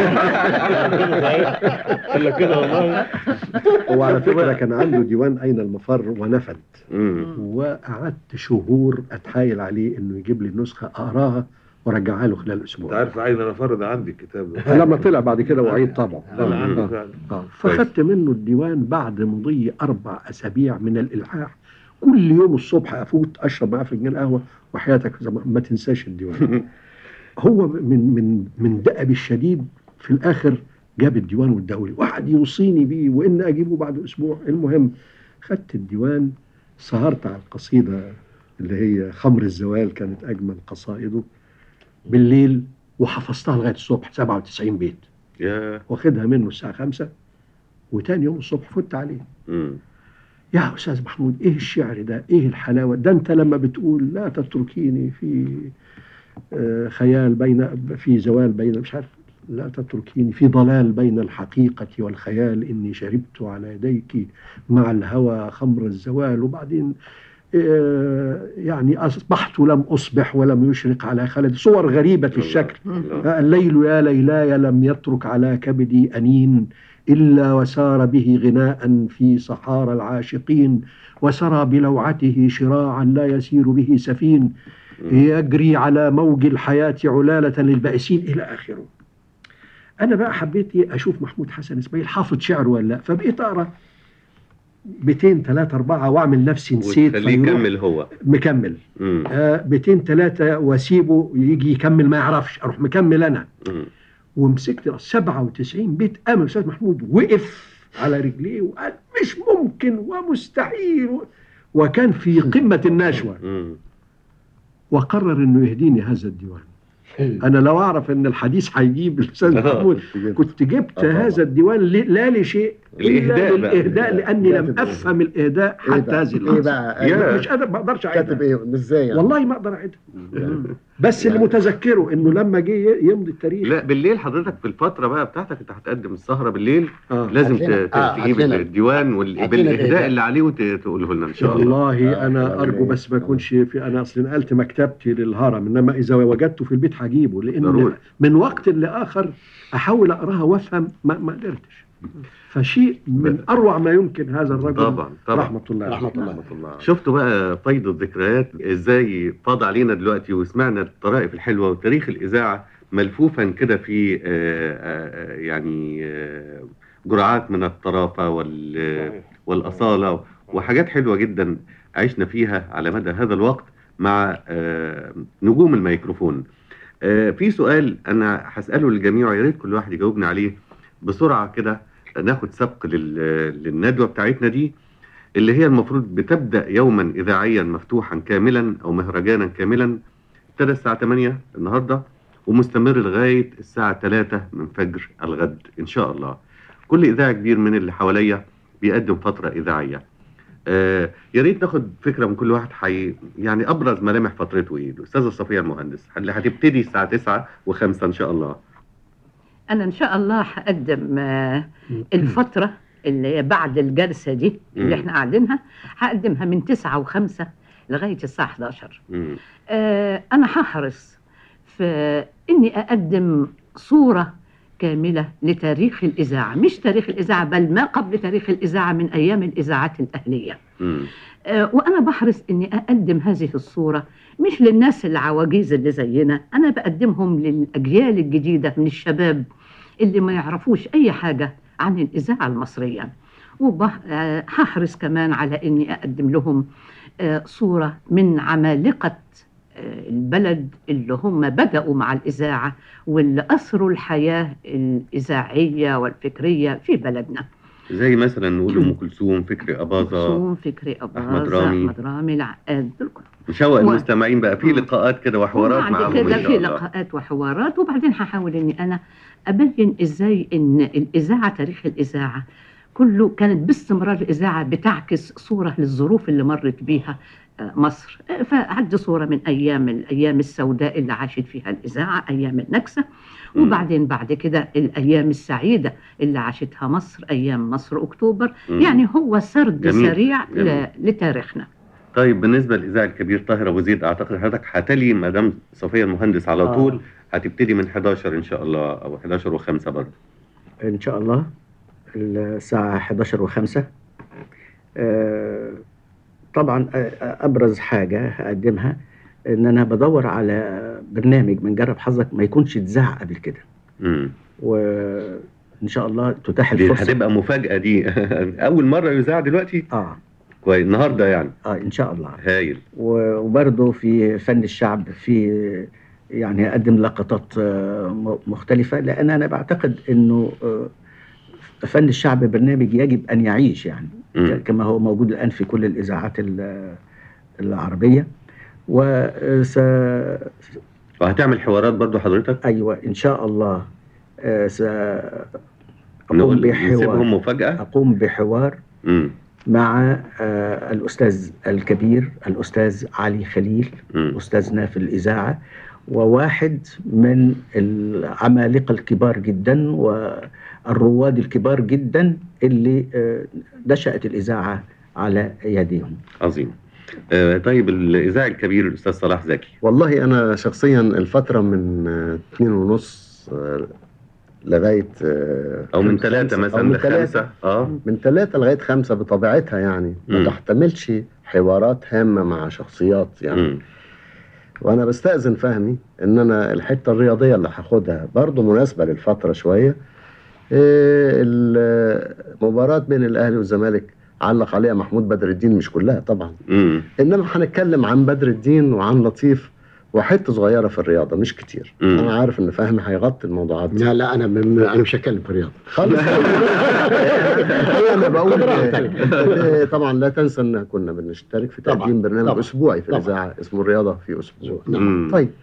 قال لك كده والله هو على فكره كان عنده ديوان اين المفر ونفد مم. وقعدت شهور اتحايل عليه انه يجيب لي نسخه اقراها وارجعها له خلال انت اسبوع عارف عايز انا فرد عندي الكتاب ده لما طلع بعد كده وعيد طبعه لا لا عندي آه. فعلا آه. فخدت منه الديوان بعد مضي اربع اسابيع من الالحاح كل يوم الصبح افوت اشرب معاه فنجان قهوه وحياتك زي ما- ما تنساش الديوان هو من من من دأبي الشديد في الاخر جاب الديوان واداهولي وقعد يوصيني بيه وان اجيبه بعد اسبوع المهم خدت الديوان سهرت على القصيده اللي هي خمر الزوال كانت اجمل قصائده بالليل وحفظتها لغايه الصبح 97 بيت يا واخدها منه الساعه 5 وتاني يوم الصبح فت عليه مم. يا استاذ محمود ايه الشعر ده ايه الحلاوه ده انت لما بتقول لا تتركيني في آه، خيال بين في زوال بين مش عارف لا تتركيني في ضلال بين الحقيقة والخيال إني شربت على يديك مع الهوى خمر الزوال وبعدين آه، يعني أصبحت لم أصبح ولم يشرق على خلد صور غريبة الشكل آه، الليل يا ليلاي لم يترك على كبدي أنين إلا وسار به غناء في صحارى العاشقين وسرى بلوعته شراعا لا يسير به سفين يجري على موج الحياة علالة للبائسين إلى آخره أنا بقى حبيت إيه أشوف محمود حسن إسماعيل حافظ شعر ولا لا فبقيت أقرأ بيتين ثلاثة أربعة وأعمل نفسي نسيت وتخليه فيروح يكمل هو مكمل مم. آه بيتين ثلاثة وأسيبه يجي يكمل ما يعرفش أروح مكمل أنا مم. ومسكت 97 بيت قام الاستاذ محمود وقف على رجليه وقال مش ممكن ومستحيل و... وكان في قمه النشوه مم. وقرر انه يهديني هذا الديوان انا لو اعرف ان الحديث هيجيب الاستاذ محمود كنت جبت هذا الديوان ل- لا لشيء الإهداء الا بقى. للاهداء لاني لم كاتب إيه؟ افهم الاهداء إيه حتى بقى؟ هذه إيه اللحظه بقى؟ يا. أيوة. مش قادر ما اقدرش اعيدها كاتب ايه ازاي يعني والله ما اقدر اعيدها بس اللي متذكره انه لما جه ي- يمضي التاريخ لا بالليل حضرتك في الفترة بقى بتاعتك انت هتقدم السهرة بالليل آه. لازم ت- هات لنا- ت- آه، تجيب هات لنا. الديوان وال- هات لنا بالاهداء الإهداء. اللي عليه وتقوله لنا ان شاء الله والله انا ارجو بس ما يكونش في انا اصل نقلت مكتبتي للهرم انما اذا وجدته في البيت هجيبه لان ضروري. من وقت لاخر احاول اقراها وافهم ما, ما قدرتش فشيء من اروع ما يمكن هذا الرجل طبعا طبعا رحمه الله عليه. رحمة الله شفتوا بقى فيض الذكريات ازاي فاض علينا دلوقتي وسمعنا الطرائف الحلوه وتاريخ الاذاعه ملفوفا كده في آه، آه، يعني آه، جرعات من الطرافه وال والاصاله وحاجات حلوه جدا عشنا فيها على مدى هذا الوقت مع آه، نجوم الميكروفون آه، في سؤال انا هساله للجميع يا ريت كل واحد يجاوبنا عليه بسرعه كده ناخد سبق لل- للندوه بتاعتنا دي اللي هي المفروض بتبدا يوما اذاعيا مفتوحا كاملا او مهرجانا كاملا ابتدى الساعه 8 النهارده ومستمر لغايه الساعه 3 من فجر الغد ان شاء الله كل اذاعي كبير من اللي حواليا بيقدم فتره اذاعيه آه يا ريت ناخد فكره من كل واحد حي يعني ابرز ملامح فترته ايه الاستاذه صفيه المهندس اللي هتبتدي الساعه 9 و5 ان شاء الله انا ان شاء الله هقدم آه، الفتره اللي هي بعد الجلسه دي اللي مم. احنا قاعدينها هقدمها من 9 و5 لغايه الساعه 11 مم. آه، انا هحرص في اني اقدم صوره كامله لتاريخ الاذاعه مش تاريخ الاذاعه بل ما قبل تاريخ الاذاعه من ايام الاذاعات الاهليه مم. آه، وانا بحرص اني اقدم هذه الصوره مش للناس العواجيز اللي زينا انا بقدمهم للاجيال الجديده من الشباب اللي ما يعرفوش اي حاجه عن الاذاعه المصريه وهحرص كمان على اني اقدم لهم آه، صوره من عمالقه آه، البلد اللي هم بداوا مع الاذاعه واللي اثروا الحياه الاذاعيه والفكريه في بلدنا زي مثلا نقول ام كلثوم فكري اباظه كلثوم فكري اباظه أحمد رامي. احمد رامي العقاد دول كلهم. نشوق و- المستمعين بقى في لقاءات كده وحوارات وبعد معاهم كده ان في شاء الله لقاءات وحوارات وبعدين هحاول اني انا ابين ازاي ان الاذاعه تاريخ الاذاعه كله كانت باستمرار الاذاعه بتعكس صوره للظروف اللي مرت بيها آه، مصر آه، فعد صوره من ايام الايام السوداء اللي عاشت فيها الاذاعه ايام النكسه وبعدين بعد كده الايام السعيده اللي عاشتها مصر ايام مصر اكتوبر مم. يعني هو سرد جميل، سريع جميل. ل- لتاريخنا طيب بالنسبه للاذاعي الكبير طاهر ابو زيد اعتقد حضرتك هتلي مدام صفيه المهندس على آه. طول هتبتدي من 11 ان شاء الله او 11 و5 برضه ان شاء الله الساعه 11 و5 طبعا آه، آه، ابرز حاجه هقدمها ان انا بدور على برنامج من جرب حظك ما يكونش اتذاع قبل كده امم وان شاء الله تتاح دي الفرصه هتبقى مفاجاه دي اول مره يذاع دلوقتي اه كويس النهارده يعني اه ان شاء الله هايل و- وبرضه في فن الشعب في يعني اقدم لقطات آه، م- مختلفه لان انا بعتقد انه آه، فن الشعب برنامج يجب ان يعيش يعني مم. كما هو موجود الان في كل الاذاعات ال- العربيه وس وهتعمل حوارات برضه حضرتك ايوه ان شاء الله آه، س اقوم نقول بحوار نسيبهم مفاجاه اقوم بحوار امم مع آه، الأستاذ الكبير الأستاذ علي خليل مم. أستاذنا في الإذاعة وواحد من العمالقة الكبار جدا والرواد الكبار جدا اللي آه، نشأت الإذاعة على يديهم عظيم آه طيب الاذاعي الكبير الاستاذ صلاح زكي والله انا شخصيا الفتره من آه، اتنين ونص آه، لغايه آه، او من خمسة- ثلاثه أو مثلا من لخمسه ثلاثة اه من ثلاثة لغاية خمسة بطبيعتها يعني ما مم. تحتملش حوارات هامة مع شخصيات يعني مم. وأنا بستأذن فهمي إن أنا الحتة الرياضية اللي هاخدها برضه مناسبة للفترة شوية إيه، المباراة بين الأهلي والزمالك علق عليها محمود بدر الدين مش كلها طبعا مم. إنما هنتكلم عن بدر الدين وعن لطيف وحته صغيره في الرياضه مش كتير مم. انا عارف ان فهمي هيغطي الموضوعات دي لا لا انا من انا مش هتكلم في الرياضه خالص هي انا بقول آه، طبعا لا تنسى ان كنا بنشترك في طبعاً، تقديم برنامج طبعاً، اسبوعي في طبعاً. الاذاعه اسمه الرياضه في اسبوع نعم. مم. طيب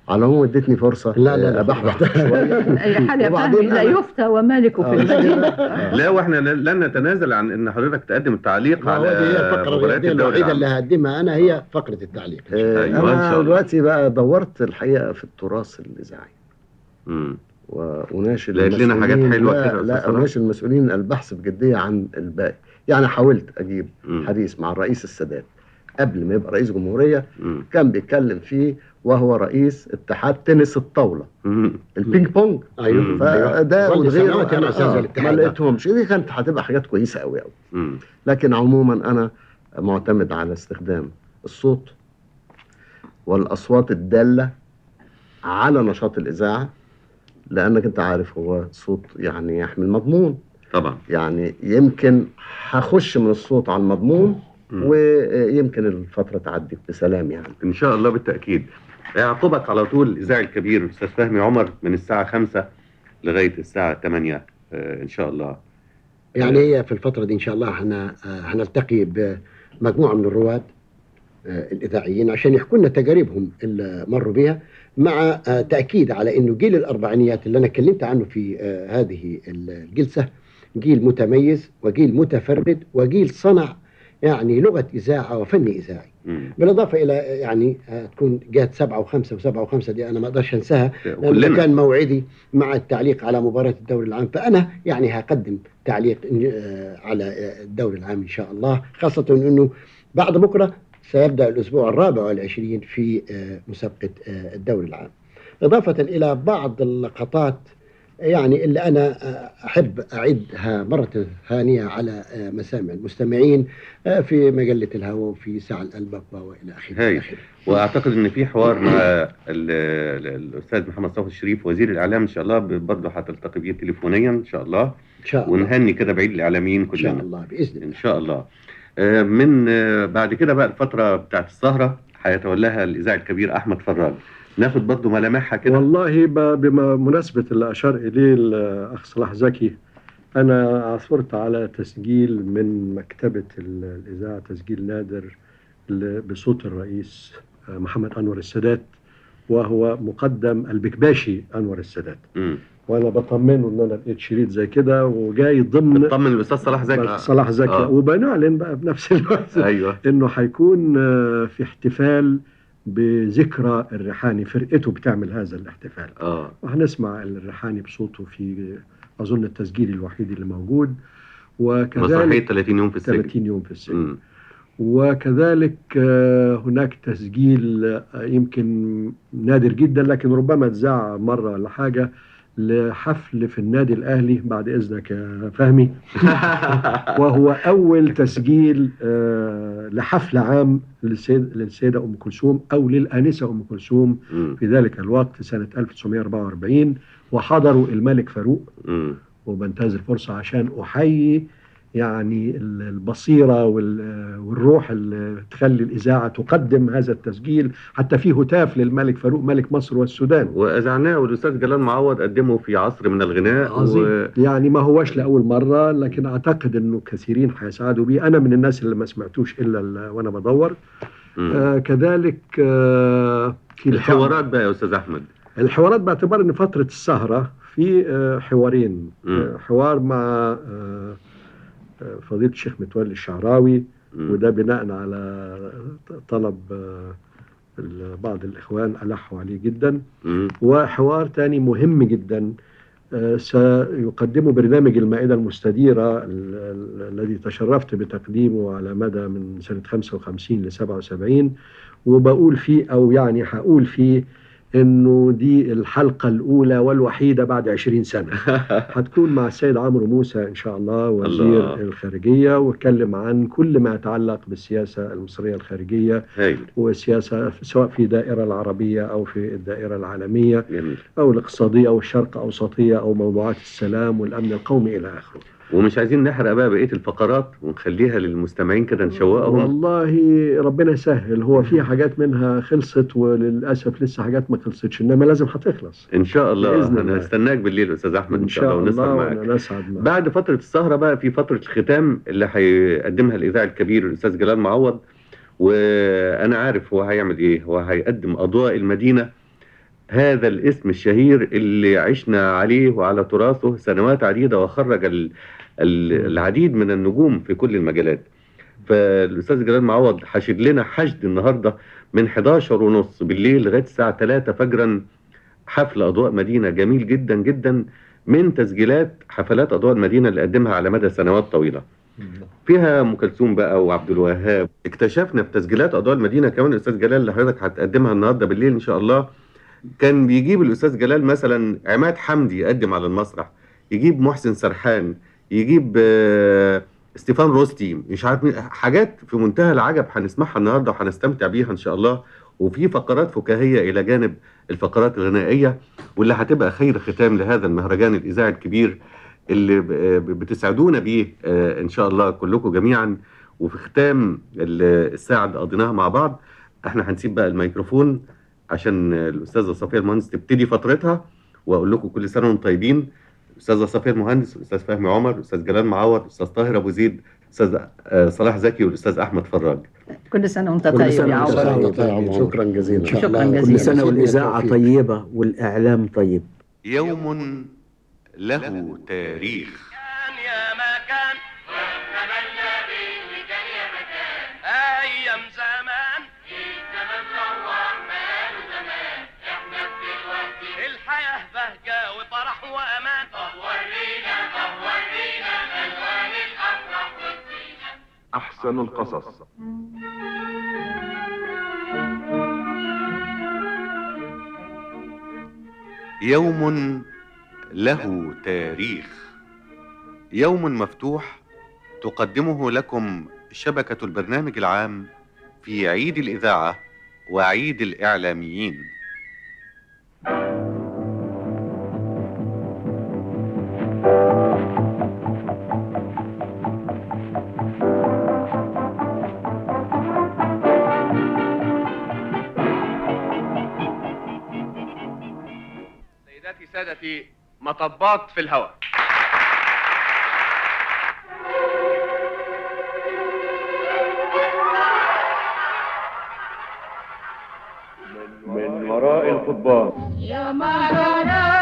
على العموم ادتني فرصه لا، لا، لا. آه، ابحبح شويه اي حال يا وبعدين فهمي لا أنا- يفتى ومالك في آه. المدينه لا واحنا لن نتنازل عن ان حضرتك تقدم التعليق ما هو على دي هي الفقره مباريات الرياضيه الدوري الوحيده اللي العام هقدمها انا هي فقره التعليق أيوة، إن انا شاء الله. دلوقتي بقى دورت الحقيقه في التراث الاذاعي مم. واناشد لقيت لنا حاجات المسؤولين- حلوة لا كده يا لا أستاذ صلاح؟ اناشد المسؤولين البحث بجديه عن الباقي يعني حاولت اجيب مم. حديث مع الرئيس السادات قبل ما يبقى رئيس جمهوريه مم. كان بيتكلم فيه وهو رئيس اتحاد تنس الطاوله مم. البينج بونج أيوة. فده ظل وغيره سنوات أنا أنا أستاذ آه الاتحاد ما ده. لقيتهمش دي كانت هتبقى حاجات كويسه قوي قوي مم. لكن عموما انا معتمد على استخدام الصوت والاصوات الداله على نشاط الاذاعه لانك انت عارف هو صوت يعني يحمل مضمون طبعا يعني يمكن هخش من الصوت على المضمون مم. ويمكن الفتره تعدي بسلام يعني ان شاء الله بالتاكيد يعقبك على طول الاذاعي الكبير استاذ فهمي عمر من الساعه 5 لغايه الساعه 8 آه، ان شاء الله يعني هي في الفترة دي إن شاء الله هن هنلتقي بمجموعة من الرواد آه، الإذاعيين عشان يحكوا لنا تجاربهم اللي مروا بها مع آه، تأكيد على إنه جيل الأربعينيات اللي أنا اتكلمت عنه في آه، هذه الجلسة جيل متميز وجيل متفرد وجيل صنع يعني لغة إذاعة وفن إذاعي مم. بالإضافة إلى آه، يعني آه، تكون جات سبعة وخمسة وسبعة وخمسة دي أنا ما أقدرش أنساها لأن ده كلنا كان موعدي مع التعليق على مباراة الدوري العام فأنا يعني هقدم تعليق آه، على آه، الدوري العام إن شاء الله خاصة أنه بعد بكرة سيبدأ الأسبوع الرابع والعشرين في آه، مسابقة آه، الدوري العام إضافة إلى بعض اللقطات يعني اللي أنا آه، أحب أعدها مرة ثانية على آه، مسامع المستمعين آه، في مجلة الهوى وفي ساعة القلب وإلى آخره هاي واعتقد ان في حوار مع ال- ال- الاستاذ محمد صافي الشريف وزير الاعلام ان شاء الله برضه هتلتقي بيه تليفونيا ان شاء الله إن شاء الله ونهني كده بعيد الاعلاميين إن شاء كلنا الله بإذن الله ان شاء الله آه، من آه، بعد كده بقى الفتره بتاعت السهره هيتولاها الاذاعي الكبير احمد فراج ناخد برضه ملامحها كده والله ب- بمناسبة اللي أشار إليه الأخ صلاح زكي أنا عثرت على تسجيل من مكتبة ال- الإذاعة تسجيل نادر ل- بصوت الرئيس آه، محمد أنور السادات وهو مقدم البكباشي أنور السادات مم. وأنا بطمنه إن أنا لقيت شريط زي كده وجاي ضمن بتطمن الاستاذ صلاح زكي صلاح زكي آه. وبنعلن بقى بنفس الوقت ايوه انه هيكون آه، في احتفال بذكرى الريحاني فرقته بتعمل هذا الاحتفال اه وهنسمع الريحاني بصوته في اظن التسجيل الوحيد اللي موجود مسرحيه وكذلك 30 يوم في السجن 30 يوم في السجن مم. وكذلك آه، هناك تسجيل آه، يمكن نادر جدا لكن ربما اتذاع مره ولا حاجه لحفل في النادي الاهلي بعد اذنك يا فهمي وهو اول تسجيل آه، لحفل عام للسيد للسيده ام كلثوم او للانسه ام كلثوم مم. في ذلك الوقت سنه 1944 وحضروا الملك فاروق مم. وبنتهز الفرصه عشان احيي يعني ال- البصيره وال- والروح اللي تخلي الاذاعه تقدم هذا التسجيل حتى في هتاف للملك فاروق ملك مصر والسودان واذعناه والاستاذ جلال معوض قدمه في عصر من الغناء عظيم و... يعني ما هوش لاول مره لكن اعتقد انه كثيرين هيسعدوا بيه انا من الناس اللي ما سمعتوش الا ال- وانا بدور مم. آه كذلك آه في الحوارات بقى يا استاذ احمد الحوارات باعتبار ان فتره السهره في آه حوارين مم. آه حوار مع آه آه، فضيله الشيخ متولي الشعراوي مم. وده بناء على طلب آه، ال- بعض الإخوان ألحوا عليه جدا مم. وحوار تاني مهم جدا آه، سيقدمه برنامج المائدة المستديرة ال- ال- الذي تشرفت بتقديمه على مدى من سنة 55 ل 77 وبقول فيه أو يعني هقول فيه انه دي الحلقه الاولى والوحيده بعد 20 سنه هتكون مع السيد عمرو موسى ان شاء الله وزير الله. الله. الخارجيه واتكلم عن كل ما يتعلق بالسياسه المصريه الخارجيه هايل والسياسه سواء في الدائره العربيه او في الدائره العالميه جميل او الاقتصاديه او الشرق اوسطيه او موضوعات السلام والامن القومي الى اخره ومش عايزين نحرق بقى بقيه الفقرات ونخليها للمستمعين كده نشوقهم والله ربنا يسهل هو في حاجات منها خلصت وللاسف لسه حاجات ما خلصتش انما لازم هتخلص ان شاء الله بإذن انا الله. هستناك بالليل استاذ احمد ان شاء الله ونسهر معاك وانا اسعد معك بعد فترة السهرة بقى في فترة الختام اللي هيقدمها الإذاعي الكبير الأستاذ جلال معوض وأنا عارف هو هيعمل إيه هو هيقدم أضواء المدينة هذا الاسم الشهير اللي عشنا عليه وعلى تراثه سنوات عديدة وخرج ال- ال- العديد من النجوم في كل المجالات فالأستاذ جلال معوض حشد لنا حشد النهاردة من 11 ونص بالليل لغاية الساعة 3 فجرا حفل أضواء مدينة جميل جدا جدا من تسجيلات حفلات أضواء المدينة اللي قدمها على مدى سنوات طويلة فيها ام كلثوم بقى وعبد الوهاب اكتشفنا في تسجيلات اضواء المدينه كمان الاستاذ جلال اللي حضرتك هتقدمها النهارده بالليل ان شاء الله كان بيجيب الاستاذ جلال مثلا عماد حمدي يقدم على المسرح يجيب محسن سرحان يجيب آه، ستيفان روستي مش عارف مين حاجات في منتهى العجب هنسمعها النهارده وهنستمتع بيها ان شاء الله وفي فقرات فكاهيه الى جانب الفقرات الغنائيه واللي هتبقى خير ختام لهذا المهرجان الاذاعي الكبير اللي ب- ب- بتسعدونا بيه آه، ان شاء الله كلكم جميعا وفي ختام ال- الساعه اللي قضيناها مع بعض احنا هنسيب بقى الميكروفون عشان الاستاذه صفيه المهندس تبتدي فترتها واقول لكم كل سنه وانتم طيبين الاستاذه صفيه المهندس الاستاذ فهمي عمر الاستاذ جلال معوض الاستاذ طاهر ابو زيد الاستاذ آه، صلاح زكي والاستاذ احمد فراج كل سنه وانت كل طيب سنة يا وأنت عمر طيب. شكرا جزيلا شكرا كل جزيلا سنة والإذاعة طيبة والإعلام طيب يوم له تاريخ يا مكان ايام زمان الزمن روح ماله زمان احنا دلوقتي الحياه بهجه وفرح وامان طب ورينا طب ورينا الوان الافراح والزينه أحسن القصص يوم له تاريخ يوم مفتوح تقدمه لكم شبكة البرنامج العام في عيد الإذاعة وعيد الإعلاميين سيداتي سادتي مطبات في الهواء من وراء القضبان يا مرانا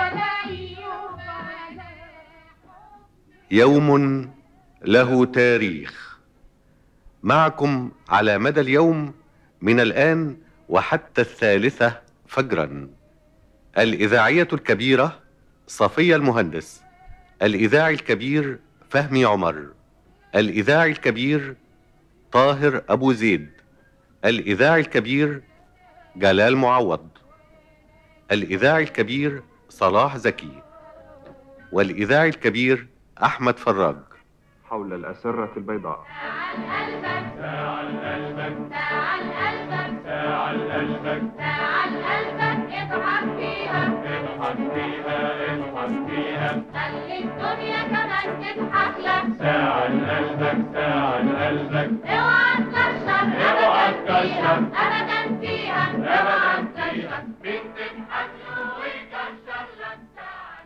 يوم له تاريخ معكم على مدى اليوم من الآن وحتى الثالثة فجرا الإذاعية الكبيرة صفية المهندس الإذاعي الكبير فهمي عمر الإذاعي الكبير طاهر أبو زيد الإذاعي الكبير جلال معوض الإذاعي الكبير صلاح زكي والإذاعي الكبير أحمد فراج حول الأسرة البيضاء تعال قلبك تعال قلبك اضحك فيها اضحك فيها اضحك فيها خلي الدنيا كمان تضحك لك تعال قلبك تعال قلبك اوعى تكشر اوعى تكشر ابدا فيها اوعى تكشر مين تضحك له ويكشر لك تعال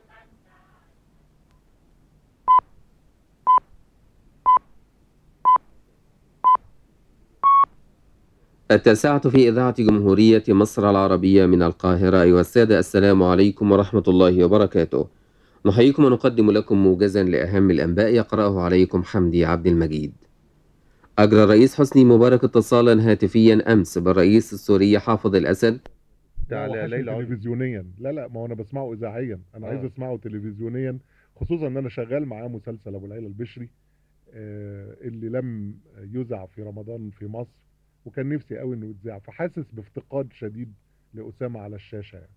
التاسعة في إذاعة جمهورية مصر العربية من القاهرة أيها السادة السلام عليكم ورحمة الله وبركاته نحييكم ونقدم لكم موجزا لأهم الأنباء يقرأه عليكم حمدي عبد المجيد أجرى الرئيس حسني مبارك اتصالا هاتفيا أمس بالرئيس السوري حافظ الأسد على ليلى تلفزيونيا لا لا ما هو انا بسمعه اذاعيا انا آه. عايز اسمعه تلفزيونيا خصوصا ان انا شغال معاه مسلسل ابو العيله البشري آه، اللي لم يذاع في رمضان في مصر وكان نفسي قوي انه يتذاع فحاسس بافتقاد شديد لاسامه على الشاشه يعني.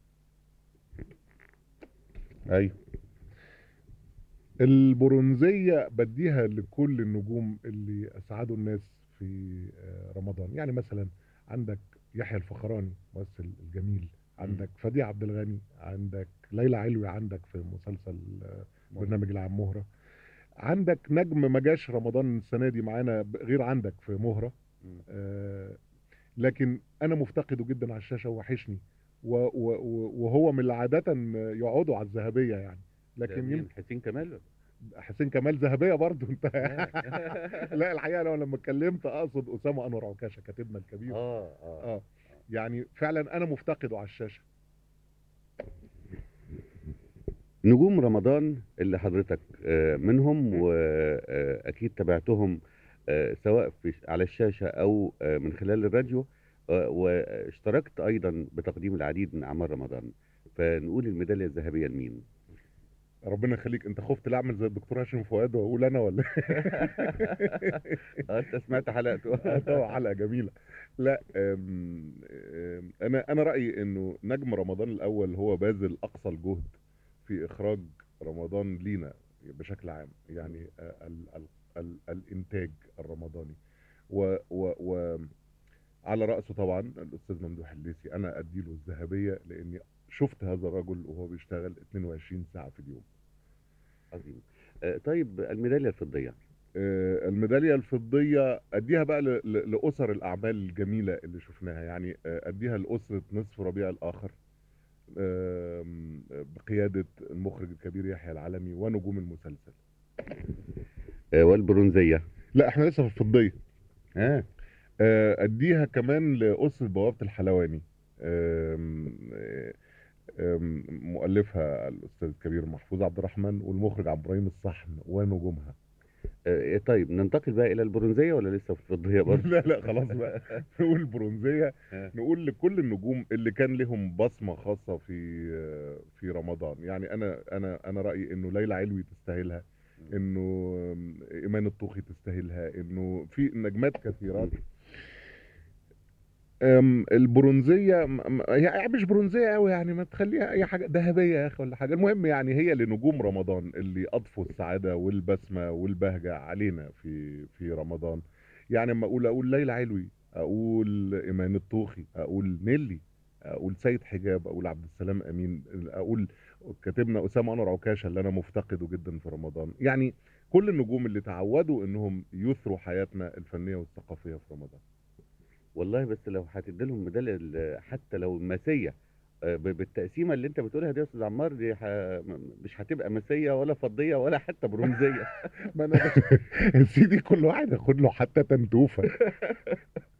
ايوه البرونزيه بديها لكل النجوم اللي اسعدوا الناس في آه، رمضان يعني مثلا عندك يحيى الفخراني الممثل الجميل عندك فدي عبد الغني عندك ليلى علوي عندك في مسلسل آه، برنامج العام مهره عندك نجم ما جاش رمضان السنه دي معانا ب- غير عندك في مهره آه لكن انا مفتقده جدا على الشاشه وحشني و- و- و- وهو من اللي عاده يقعدوا على الذهبيه يعني لكن يم- حسين كمال حسين كمال ذهبيه برضو انت لا الحقيقه لو لما اتكلمت اقصد اسامه انور عكاشه كاتبنا الكبير اه اه يعني فعلا انا مفتقده على الشاشه نجوم رمضان اللي حضرتك آه، منهم واكيد تابعتهم آه، سواء في على الشاشه او آه، من خلال الراديو آه، واشتركت ايضا بتقديم العديد من اعمال رمضان فنقول الميداليه الذهبيه لمين ربنا يخليك انت خفت لا اعمل زي الدكتور هاشم فؤاد واقول انا ولا اه انت سمعت حلقته آه، طبعا حلقه جميله لا أم أم انا انا رايي انه نجم رمضان الاول هو باذل اقصى الجهد في اخراج رمضان لينا بشكل عام يعني آه، ال ال ال الانتاج الرمضاني و و و على راسه طبعا الاستاذ ممدوح الليثي انا اديله الذهبيه لاني شفت هذا الرجل وهو بيشتغل 22 ساعه في اليوم عظيم آه، طيب الميداليه الفضيه آه، الميداليه الفضيه اديها بقى ل- ل- لاسر الاعمال الجميله اللي شفناها يعني آه، اديها لاسره نصف ربيع الاخر آم، بقياده المخرج الكبير يحيى العلمي ونجوم المسلسل آه، والبرونزيه لا احنا لسه في الفضيه ها آه، اديها كمان لاسره بوابه الحلواني آم، آه، آم، مؤلفها الاستاذ الكبير محفوظ عبد الرحمن والمخرج عبد الرحيم الصحن ونجومها آه، طيب ننتقل بقى الى البرونزيه ولا لسه في الفضيه برضه لا لا خلاص بقى نقول برونزيه نقول لكل النجوم اللي كان لهم بصمه خاصه في في رمضان يعني انا انا انا رايي انه ليلى علوي تستاهلها انه ايمان الطوخي تستاهلها انه في نجمات كثيرات أم، البرونزيه م- م- هي مش برونزيه قوي يعني ما تخليها اي حاجه ذهبيه يا اخي ولا حاجه المهم يعني هي لنجوم رمضان اللي اضفوا السعاده والبسمه والبهجه علينا في في رمضان يعني اما اقول اقول ليلى علوي اقول ايمان الطوخي اقول نيلي اقول سيد حجاب اقول عبد السلام امين اقول كاتبنا اسامه انور عكاشه اللي انا مفتقده جدا في رمضان يعني كل النجوم اللي تعودوا انهم يثروا حياتنا الفنيه والثقافيه في رمضان والله بس لو هتدي لهم ميداليه ال- حتى لو الماسيه آه، ب- بالتقسيمه اللي انت بتقولها دي يا استاذ عمار دي ح... م- مش هتبقى ماسيه ولا فضيه ولا حتى برونزيه ما انا يا سيدي كل واحد ياخد له حتى تنتوفه